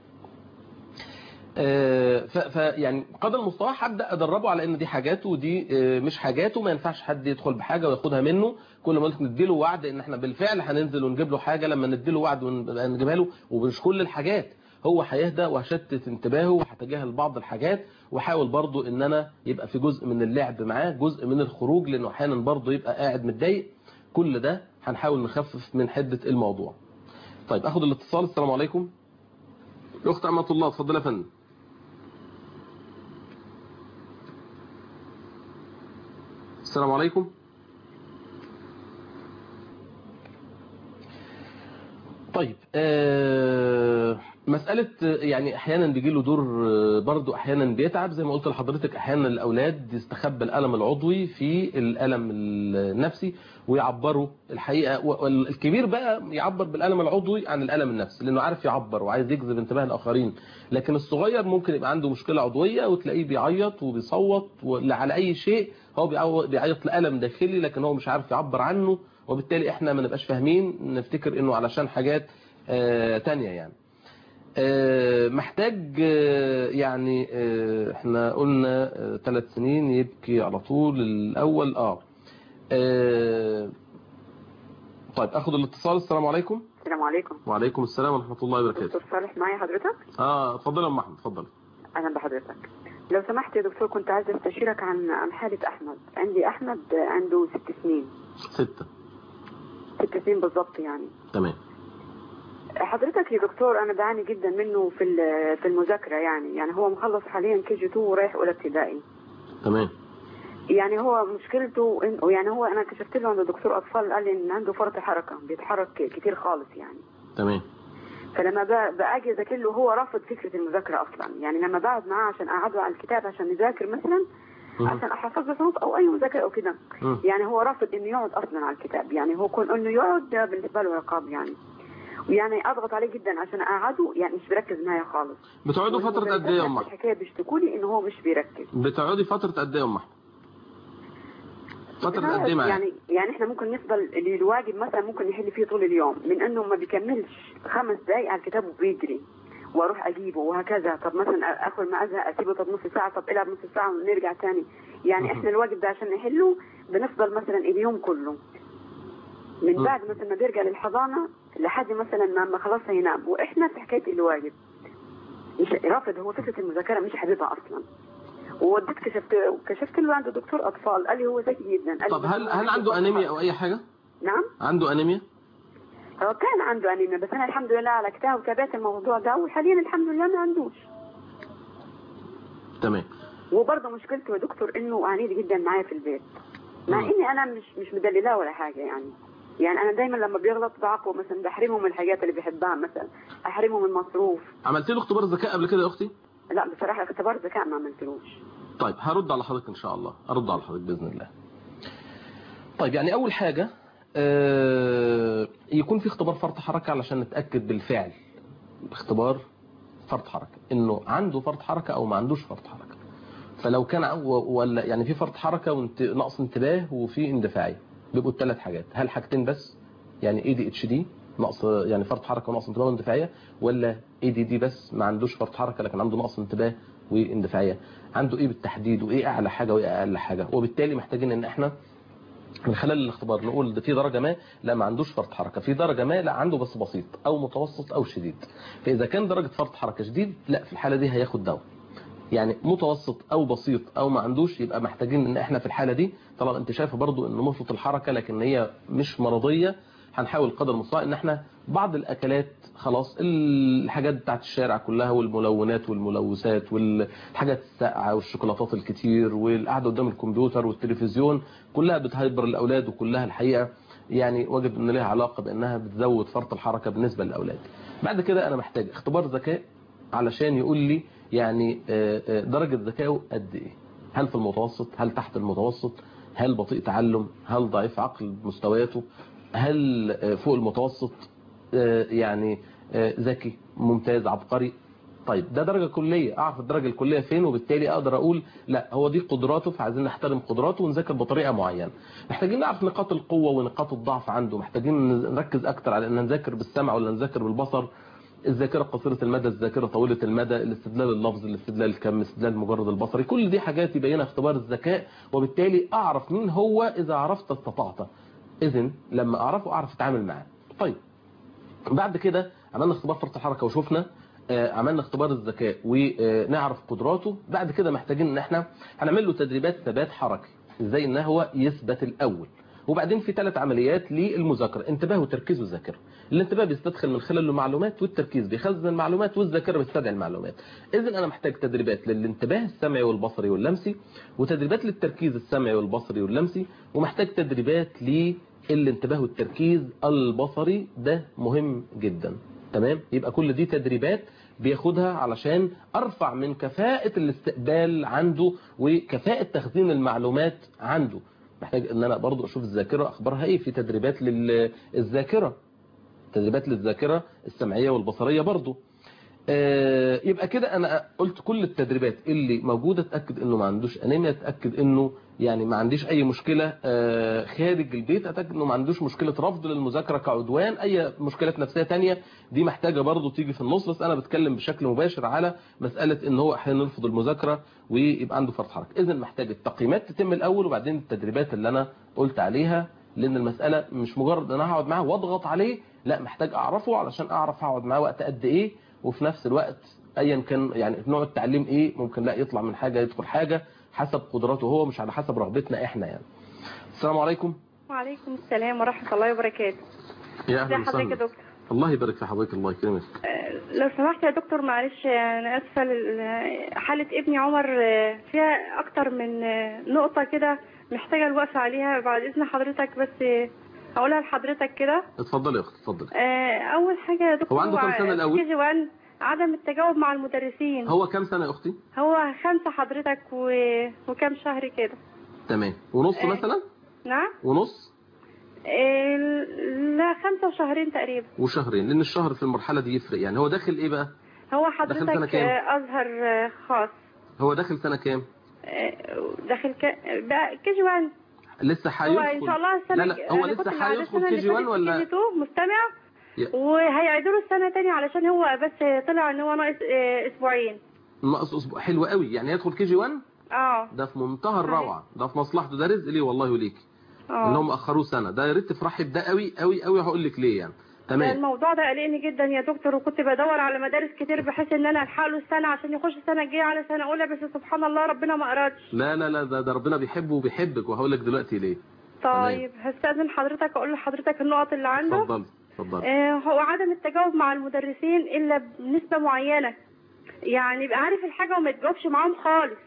آه، ف ف- يعني قدر المستطاع هبدا ادربه على ان دي حاجاته ودي آه، مش حاجاته ما ينفعش حد يدخل بحاجه وياخدها منه كل ما قلت نديله وعد ان احنا بالفعل هننزل ونجيب له حاجه لما نديله وعد ونبقى نجيبها له ومش كل الحاجات هو هيهدى وهشتت انتباهه وهتجاهل بعض الحاجات واحاول برضو ان انا يبقى في جزء من اللعب معاه جزء من الخروج لانه احيانا برضو يبقى قاعد متضايق كل ده هنحاول نخفف من حده الموضوع طيب اخد الاتصال السلام عليكم الاخت امه الله اتفضل يا فندم السلام عليكم طيب آه، مسألة آه، يعني أحيانا بيجي له دور آه، برضو أحيانا بيتعب زي ما قلت لحضرتك أحيانا الأولاد يستخبى الألم العضوي في الألم النفسي ويعبروا الحقيقة والكبير بقى يعبر بالألم العضوي عن الألم النفسي لأنه عارف يعبر وعايز يجذب انتباه الآخرين لكن الصغير ممكن يبقى عنده مشكلة عضوية وتلاقيه بيعيط وبيصوت ولا على أي شيء هو بيعو- بيعيط لألم داخلي لكن هو مش عارف يعبر عنه وبالتالي احنا ما نبقاش فاهمين نفتكر انه علشان حاجات آه، تانية يعني آه، محتاج آه، يعني آه، احنا قلنا ثلاث سنين يبكي على طول الاول اه آه، طيب اخد الاتصال السلام عليكم السلام عليكم وعليكم السلام ورحمة الله وبركاته دكتور صالح معايا حضرتك اه اتفضل يا ام احمد اتفضل اهلا بحضرتك لو سمحت يا دكتور كنت عايزه استشيرك عن عن حاله احمد عندي احمد عنده ست سنين ستة ست سنين بالظبط يعني تمام حضرتك يا دكتور انا بعاني جدا منه في ال- في المذاكره يعني يعني هو مخلص حاليا كي جي 2 ورايح اولى ابتدائي تمام يعني هو مشكلته انه يعني هو انا كشفت له عند دكتور اطفال قال لي ان عنده فرط حركه بيتحرك كتير خالص يعني تمام فلما ب- باجي اذاكر له هو رافض فكره المذاكره اصلا يعني لما بقعد معاه عشان اقعده على الكتاب عشان نذاكر مثلا عشان احفظ له نص او اي مذاكره او كده مم. يعني هو رافض انه يقعد اصلا على الكتاب يعني هو كون انه يقعد ده بالنسبه له عقاب يعني ويعني اضغط عليه جدا عشان اقعده يعني مش بيركز معايا خالص بتقعدوا فترة قد ايه يا ام نفس احمد الحكايه بيشتكوا لي انه هو مش بيركز بتقعدي فترة قد ايه يا ام احمد فترة قد ايه معايا يعني يعني احنا ممكن نفضل الواجب مثلا ممكن نحل فيه طول اليوم من انه ما بيكملش خمس دقايق على الكتاب وبيجري واروح اجيبه وهكذا طب مثلا اخر ما ازهق اسيبه طب نص ساعه طب العب نص ساعه ونرجع تاني يعني احنا الواجب ده عشان نحله بنفضل مثلا اليوم كله من بعد مثلا ما بيرجع للحضانه لحد مثلا ما ما خلاص هينام واحنا في حكايه الواجب مش رافض هو فكره المذاكره مش حاببها اصلا ووديت كشفت كشفت له عنده دكتور اطفال قال لي هو ذكي جدا قال طب لي هل بس هو هل عنده انيميا او اي حاجة نعم عنده انيميا هو كان عنده انيميا بس انا الحمد لله على كتاب وتابعت الموضوع ده وحاليا الحمد لله ما عندوش تمام وبرضه مشكلته يا دكتور انه عنيد جدا معايا في البيت مع مم. اني انا مش مش مدللاه ولا حاجه يعني يعني انا دايما لما بيغلط بعاقبه مثلا بحرمه من الحاجات اللي بيحبها مثلا احرمه من المصروف عملت له اختبار ذكاء قبل كده يا اختي لا بصراحه اختبار ذكاء ما عملتلوش طيب هرد على حضرتك ان شاء الله ارد على حضرتك باذن الله طيب يعني اول حاجه آه، يكون في اختبار فرط حركه علشان نتاكد بالفعل اختبار فرط حركه انه عنده فرط حركه او ما عندوش فرط حركه فلو كان ع- و- ولا يعني في فرط حركه ونقص انتباه وفي اندفاعيه بيبقوا الثلاث حاجات هل حاجتين بس يعني اي دي اتش دي نقص يعني فرط حركه ونقص انتباه واندفاعيه ولا اي دي دي بس ما عندوش فرط حركه لكن عنده نقص انتباه واندفاعيه عنده ايه بالتحديد وايه اعلى حاجه وايه اقل حاجه وبالتالي محتاجين ان احنا من خلال الاختبار نقول ده في درجه ما لا ما عندوش فرط حركه في درجه ما لا عنده بس بسيط او متوسط او شديد فاذا كان درجه فرط حركه شديد لا في الحاله دي هياخد دواء يعني متوسط او بسيط او ما عندوش يبقى محتاجين ان احنا في الحاله دي طبعا انت شايفه برضو انه مفرط الحركه لكن هي مش مرضيه هنحاول قدر المستطاع ان احنا بعض الاكلات خلاص الحاجات بتاعت الشارع كلها والملونات والملوثات والحاجات الساقعه والشوكولاتات الكتير والقعده قدام الكمبيوتر والتلفزيون كلها بتهيبر الاولاد وكلها الحقيقه يعني وجد ان لها علاقه بانها بتزود فرط الحركه بالنسبه للاولاد بعد كده انا محتاج اختبار ذكاء علشان يقول لي يعني آه، آه، درجه ذكائه قد ايه هل في المتوسط هل تحت المتوسط هل بطيء تعلم هل ضعيف عقل مستوياته هل آه، فوق المتوسط آه، يعني آه، ذكي ممتاز عبقري طيب ده درجة كلية اعرف الدرجة الكلية فين وبالتالي اقدر اقول لا هو دي قدراته فعايزين نحترم قدراته ونذاكر بطريقة معينة محتاجين نعرف نقاط القوة ونقاط الضعف عنده محتاجين نركز اكتر على ان نذاكر بالسمع ولا نذاكر بالبصر الذاكرة قصيرة المدى الذاكرة طويلة المدى الاستدلال اللفظي الاستدلال الكم الاستدلال مجرد البصري كل دي حاجات يبينها اختبار الذكاء وبالتالي اعرف مين هو اذا عرفت استطعت اذن لما اعرفه اعرف اتعامل معاه طيب بعد كده عملنا اختبار فرط الحركة وشفنا آه، عملنا اختبار الذكاء ونعرف قدراته بعد كده محتاجين ان احنا هنعمل له تدريبات ثبات حركي ازاي ان هو يثبت الاول وبعدين في ثلاث عمليات للمذاكره انتباه وتركيز وذاكره الانتباه بيستدخل من خلال المعلومات والتركيز بيخزن المعلومات والذاكره بتستدعي المعلومات اذا انا محتاج تدريبات للانتباه السمعي والبصري واللمسي وتدريبات للتركيز السمعي والبصري واللمسي ومحتاج تدريبات للانتباه والتركيز البصري ده مهم جدا تمام يبقى كل دي تدريبات بياخدها علشان ارفع من كفاءة الاستقبال عنده وكفاءة تخزين المعلومات عنده محتاج ان انا برضو اشوف الذاكرة اخبارها ايه في تدريبات للذاكرة تدريبات للذاكرة السمعية والبصرية برضو آه، يبقى كده انا قلت كل التدريبات اللي موجودة اتأكد انه ما عندوش انيميا اتأكد انه يعني ما عنديش اي مشكلة آه، خارج البيت اتأكد انه ما عندوش مشكلة رفض للمذاكرة كعدوان اي مشكلات نفسية تانية دي محتاجة برضو تيجي في النص بس انا بتكلم بشكل مباشر على مسألة ان هو احيانا يرفض المذاكرة ويبقى عنده فرط حركة اذا محتاج التقييمات تتم الاول وبعدين التدريبات اللي انا قلت عليها لان المسألة مش مجرد ان انا هقعد معاه واضغط عليه لا محتاج اعرفه علشان اعرف هقعد معاه وقت قد ايه وفي نفس الوقت ايا كان يعني نوع التعليم ايه ممكن لا يطلع من حاجة يدخل حاجة حسب قدراته هو مش على حسب رغبتنا احنا يعني السلام عليكم وعليكم السلام ورحمة الله وبركاته يا ازي اهلا حضرتك يا وسهلا دكتور الله يبارك في حضرتك الله يكرمك آه، لو سمحت يا دكتور معلش انا اسفه لل- حاله ابني عمر آه، فيها اكتر من آه، نقطه كده محتاجه الوقفه عليها بعد اذن حضرتك بس آه، اقولها لحضرتك كده اتفضلي يا اختي اتفضلي آه، اول حاجه يا دكتور هو عنده كام سنة الأول؟ كي جي 1 عدم التجاوب مع المدرسين هو كام سنة يا اختي هو خمسه حضرتك و... وكام شهر كده تمام ونص آه. مثلا نعم ونص آه، لا خمسه وشهرين تقريبا وشهرين لان الشهر في المرحلة دي يفرق يعني هو داخل ايه بقى هو داخل سنة حضرتك كام؟ آه، ازهر آه، خاص هو داخل سنة كام داخل ك... بقى كي جي 1 لسه هو هيدخل ان شاء الله السنه لا لا هو أنا كنت لسه معاه هيدخل السنة كي اللي جي 1 فاتت ولا كي جي 2 مستمع يا- وهيعيدوا له السنه تاني علشان هو بس طلع ان هو ناقص آه، اسبوعين ناقص اسبوع حلو قوي يعني يدخل كي جي 1 اه ده في منتهى الروعة ده في مصلحته ده رزق ليه والله وليك اه ان هم اخروه سنة ده يا ريت تفرحي بده قوي قوي قوي هقول لك ليه يعني ده تمام الموضوع ده قلقني جدا يا دكتور وكنت بدور على مدارس كتير بحيث ان انا الحق له السنه عشان يخش السنه الجايه على سنه اولى بس سبحان الله ربنا ما ارادش لا لا لا ده, ده ربنا بيحبه وبيحبك وهقول لك دلوقتي ليه طيب هستاذن حضرتك اقول لحضرتك النقط اللي عنده اتفضلي اتفضلي آه، هو عدم التجاوب مع المدرسين الا بنسبه معينه يعني يبقى عارف الحاجه وما يتجاوبش معاهم خالص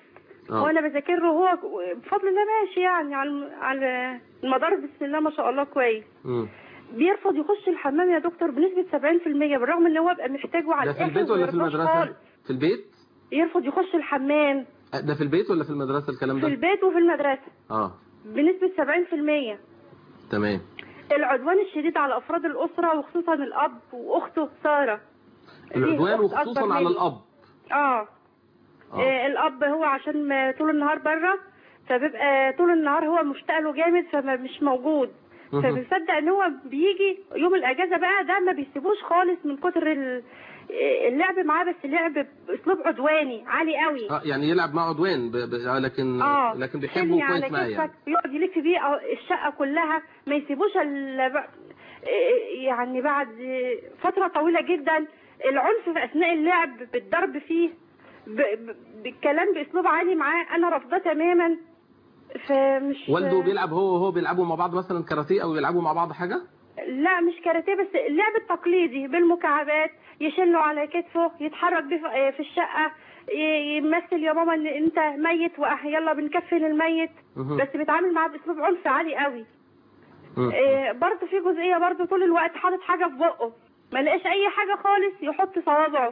آه. وانا بذاكر له هو بفضل الله ماشي يعني على على المدار بسم الله ما شاء الله كويس مم. بيرفض يخش الحمام يا دكتور بنسبة 70% بالرغم ان هو بقى محتاجه على ده في الآخر البيت ولا في وما يرضاش المدرسة خالص. في البيت يرفض يخش الحمام ده في البيت ولا في المدرسة الكلام في ده البيت وفي المدرسة اه بنسبة 70% تمام العدوان الشديد على أفراد الأسرة وخصوصا الأب وأخته سارة العدوان ليه أخت وخصوصا أكبر على مني. الأب اه آه، الاب هو عشان ما طول النهار بره فبيبقى طول النهار هو مشتاق له جامد فمش موجود مهم. فبيصدق ان هو بيجي يوم الاجازه بقى ده ما بيسيبوش خالص من كتر ال- اللعب معاه بس لعب باسلوب عدواني عالي قوي اه يعني يلعب مع عدوان ب... ب... لكن اه لكن حمي بيحبه على كويس معاه يعني كتفك يقعد يلف بيه أو- الشقه كلها ما يسيبوش الا ب- يعني بعد فتره طويله جدا العنف في اثناء اللعب بالضرب فيه ب... ب... بالكلام باسلوب عالي معاه انا رافضاه تماما فمش والده بيلعب هو وهو بيلعبوا مع بعض مثلا كاراتيه او بيلعبوا مع بعض حاجة لا مش كاراتيه بس اللعب التقليدي بالمكعبات يشله على كتفه يتحرك بيه في- في الشقه ي- يمثل يا ماما ان انت ميت وأه يلا بنكفن الميت مهم. بس بيتعامل معاه باسلوب عنف عالي قوي مم. إيه برضه في جزئيه برضه طول الوقت حاطط حاجه في بقه ما لقاش اي حاجه خالص يحط صوابعه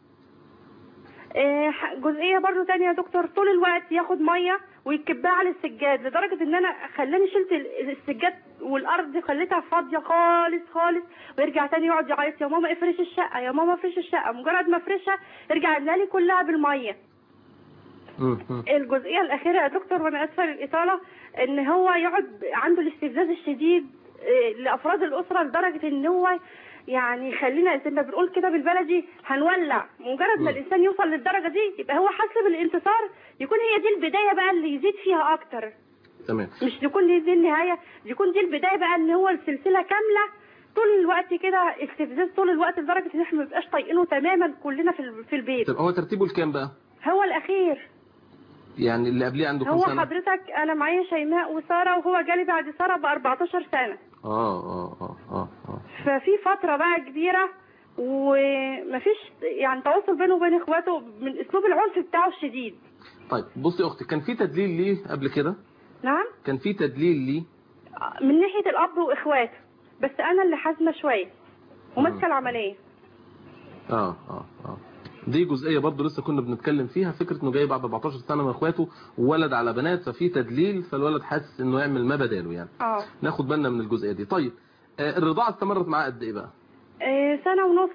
إيه ح- جزئيه برضه تانية يا دكتور طول الوقت ياخد ميه ويكبها على السجاد لدرجه ان انا خلاني شلت ال- السجاد والارض خليتها فاضيه خالص خالص ويرجع تاني يقعد يعيط يا ماما افرش الشقه يا ماما افرش الشقه مجرد ما افرشها يرجع لي كلها بالميه مم. مم. الجزئيه الاخيره يا دكتور وانا اسفه للاطاله ان هو يقعد عنده الاستفزاز الشديد آه، لافراد الاسره لدرجه ان هو يعني خلينا زي ما بنقول كده بالبلدي هنولع مجرد ما الانسان يوصل للدرجه دي يبقى هو حاسس بالانتصار يكون هي دي البدايه بقى اللي يزيد فيها اكتر تمام مش تكون دي, دي النهايه يكون دي البدايه بقى ان هو السلسله كامله طول الوقت كده استفزاز طول الوقت لدرجه ان احنا ما بنبقاش طايقينه تماما كلنا في ال- في البيت طب هو ترتيبه الكام بقى هو الاخير يعني اللي قبليه عنده كام هو سنة حضرتك انا معايا شيماء وساره وهو جالي بعد ساره ب 14 سنه اه اه اه اه اه ففي فتره بقى كبيره ومفيش يعني تواصل بينه وبين اخواته من اسلوب العنف بتاعه الشديد طيب بصي يا اختي كان في تدليل ليه قبل كده نعم كان في تدليل ليه من ناحيه الاب واخواته بس انا اللي حازمه شويه وماسكه العمليه اه اه اه دي جزئيه برضو لسه كنا بنتكلم فيها فكره انه جاي بعد 14 سنه من اخواته وولد على بنات ففي تدليل فالولد حاسس انه يعمل ما بداله يعني اه ناخد بالنا من الجزئيه دي طيب آه الرضاعه استمرت معاه قد ايه بقى آه، سنه ونص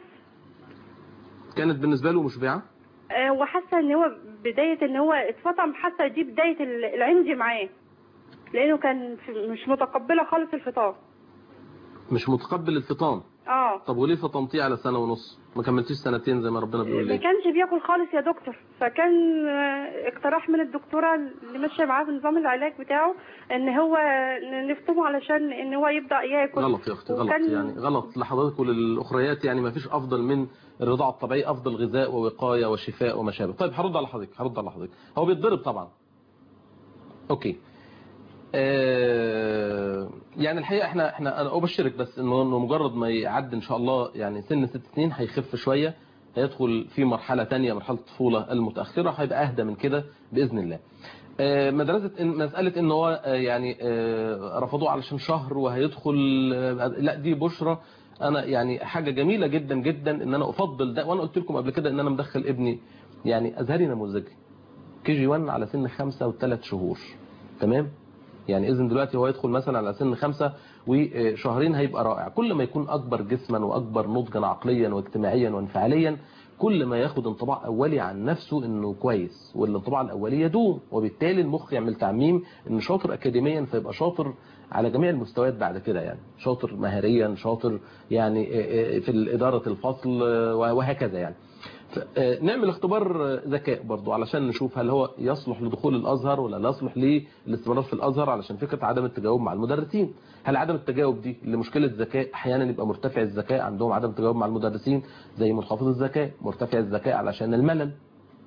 كانت بالنسبه له مشبعه آه، وحاسه ان هو بدايه ان هو اتفطم حاسه دي بدايه ال- العند معاه لانه كان في- مش متقبله خالص الفطام مش متقبل الفطام اه طب وليه فطمتيه على سنه ونص ما كملتيش سنتين زي ما ربنا بيقول ما ليه كانش بياكل خالص يا دكتور فكان آه، اقتراح من الدكتوره اللي ماشيه معاه في نظام العلاج بتاعه ان هو نفطمه علشان ان هو يبدا ياكل غلط يا اختي غلط وكان- يعني غلط لحضرتك وللاخريات يعني ما فيش افضل من الرضاعه الطبيعيه افضل غذاء ووقايه وشفاء وما شابه طيب هرد على حضرتك هرد على حضرتك هو بيتضرب طبعا اوكي آه يعني الحقيقه احنا احنا انا ابشرك بس انه إنه مجرد ما يعدي ان شاء الله يعني سن ست سنين هيخف شويه هيدخل في مرحله تانية مرحله الطفوله المتاخره هيبقى اهدى من كده باذن الله آه، مدرسة إن مسألة ان هو آه، يعني آه، رفضوه علشان شهر وهيدخل آه، لا دي بشرة انا يعني حاجة جميلة جدا جدا ان انا افضل ده وانا قلت لكم قبل كده ان انا مدخل ابني يعني ازهري نموذجي كي جي 1 على سن خمسة وثلاث شهور تمام يعني اذن دلوقتي هو يدخل مثلا على سن خمسة وشهرين هيبقى رائع كل ما يكون اكبر جسما واكبر نضجا عقليا واجتماعيا وانفعاليا كل ما ياخد انطباع اولي عن نفسه انه كويس والانطباع الاولي يدوم وبالتالي المخ يعمل تعميم انه شاطر اكاديميا فيبقى شاطر على جميع المستويات بعد كده يعني شاطر مهاريا شاطر يعني في اداره الفصل وهكذا يعني ف- آه، نعمل اختبار آه، ذكاء برضو علشان نشوف هل هو يصلح لدخول الازهر ولا لا يصلح للاستمرار في الازهر علشان فكره عدم التجاوب مع المدرسين هل عدم التجاوب دي لمشكله ذكاء احيانا يبقى مرتفع الذكاء عندهم عدم التجاوب مع المدرسين زي منخفض الذكاء مرتفع الذكاء علشان الملل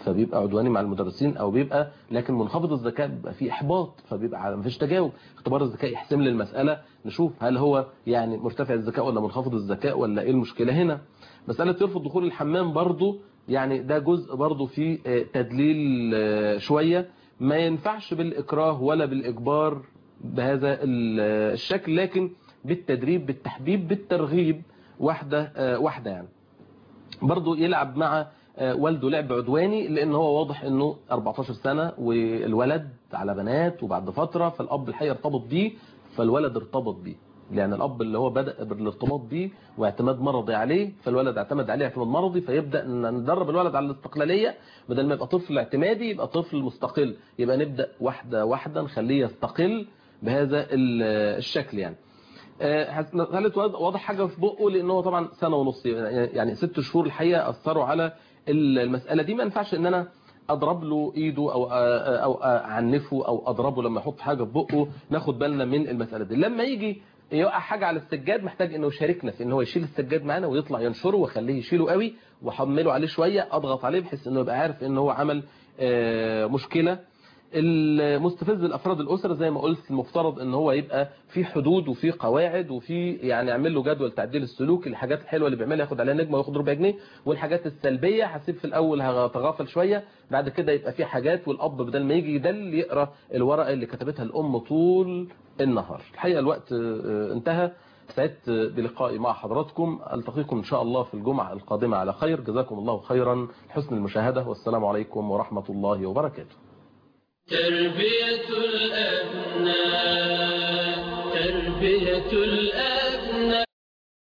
فبيبقى عدواني مع المدرسين او بيبقى لكن منخفض الذكاء بيبقى فيه احباط فبيبقى مفيش تجاوب اختبار الذكاء يحسم لي المساله نشوف هل هو يعني مرتفع الذكاء ولا منخفض الذكاء ولا ايه المشكله هنا مساله يرفض دخول الحمام برضو يعني ده جزء برضو فيه آه، تدليل آه، شويه ما ينفعش بالاكراه ولا بالاجبار بهذا ال- آه، الشكل لكن بالتدريب بالتحبيب بالترغيب واحده آه، واحده يعني برضو يلعب مع آه، والده لعب عدواني لان هو واضح انه 14 سنة والولد على بنات وبعد فترة فالاب الحقيقة ارتبط بيه فالولد ارتبط بيه يعني الاب اللي هو بدأ بالارتباط بيه واعتماد مرضي عليه فالولد اعتمد عليه اعتماد مرضي فيبدأ ان ندرب الولد على الاستقلالية بدل ما يبقى طفل اعتمادي يبقى طفل مستقل يبقى نبدأ واحدة واحدة نخليه يستقل بهذا ال- الشكل يعني آه، مسألة واضح حاجة في بقه لأن هو طبعا سنة ونص يعني ست شهور الحقيقة أثروا على المسألة دي ما ينفعش إن أنا أضرب له إيده أو آه، أو أعنفه أو أضربه لما يحط حاجة في بقه ناخد بالنا من المسألة دي لما يجي يوقع حاجة على السجاد محتاج انه يشاركنا في ان هو يشيل السجاد معانا ويطلع ينشره واخليه يشيله قوي واحمله عليه شوية اضغط عليه بحيث انه يبقى عارف ان هو عمل آه، مشكلة المستفز الافراد الاسره زي ما قلت المفترض ان هو يبقى في حدود وفي قواعد وفي يعني اعمل له جدول تعديل السلوك الحاجات الحلوه اللي بيعملها ياخد عليها نجمه وياخد ربع جنيه والحاجات السلبيه هسيب في الاول هتغافل شويه بعد كده يبقى في حاجات والاب بدل ما يجي يدل يقرا الورقه اللي كتبتها الام طول النهار الحقيقه الوقت آه، انتهى سعدت بلقائي مع حضراتكم التقيكم ان شاء الله في الجمعه القادمه على خير جزاكم الله خيرا حسن المشاهده والسلام عليكم ورحمه الله وبركاته تربية الأبناء تربية الأبناء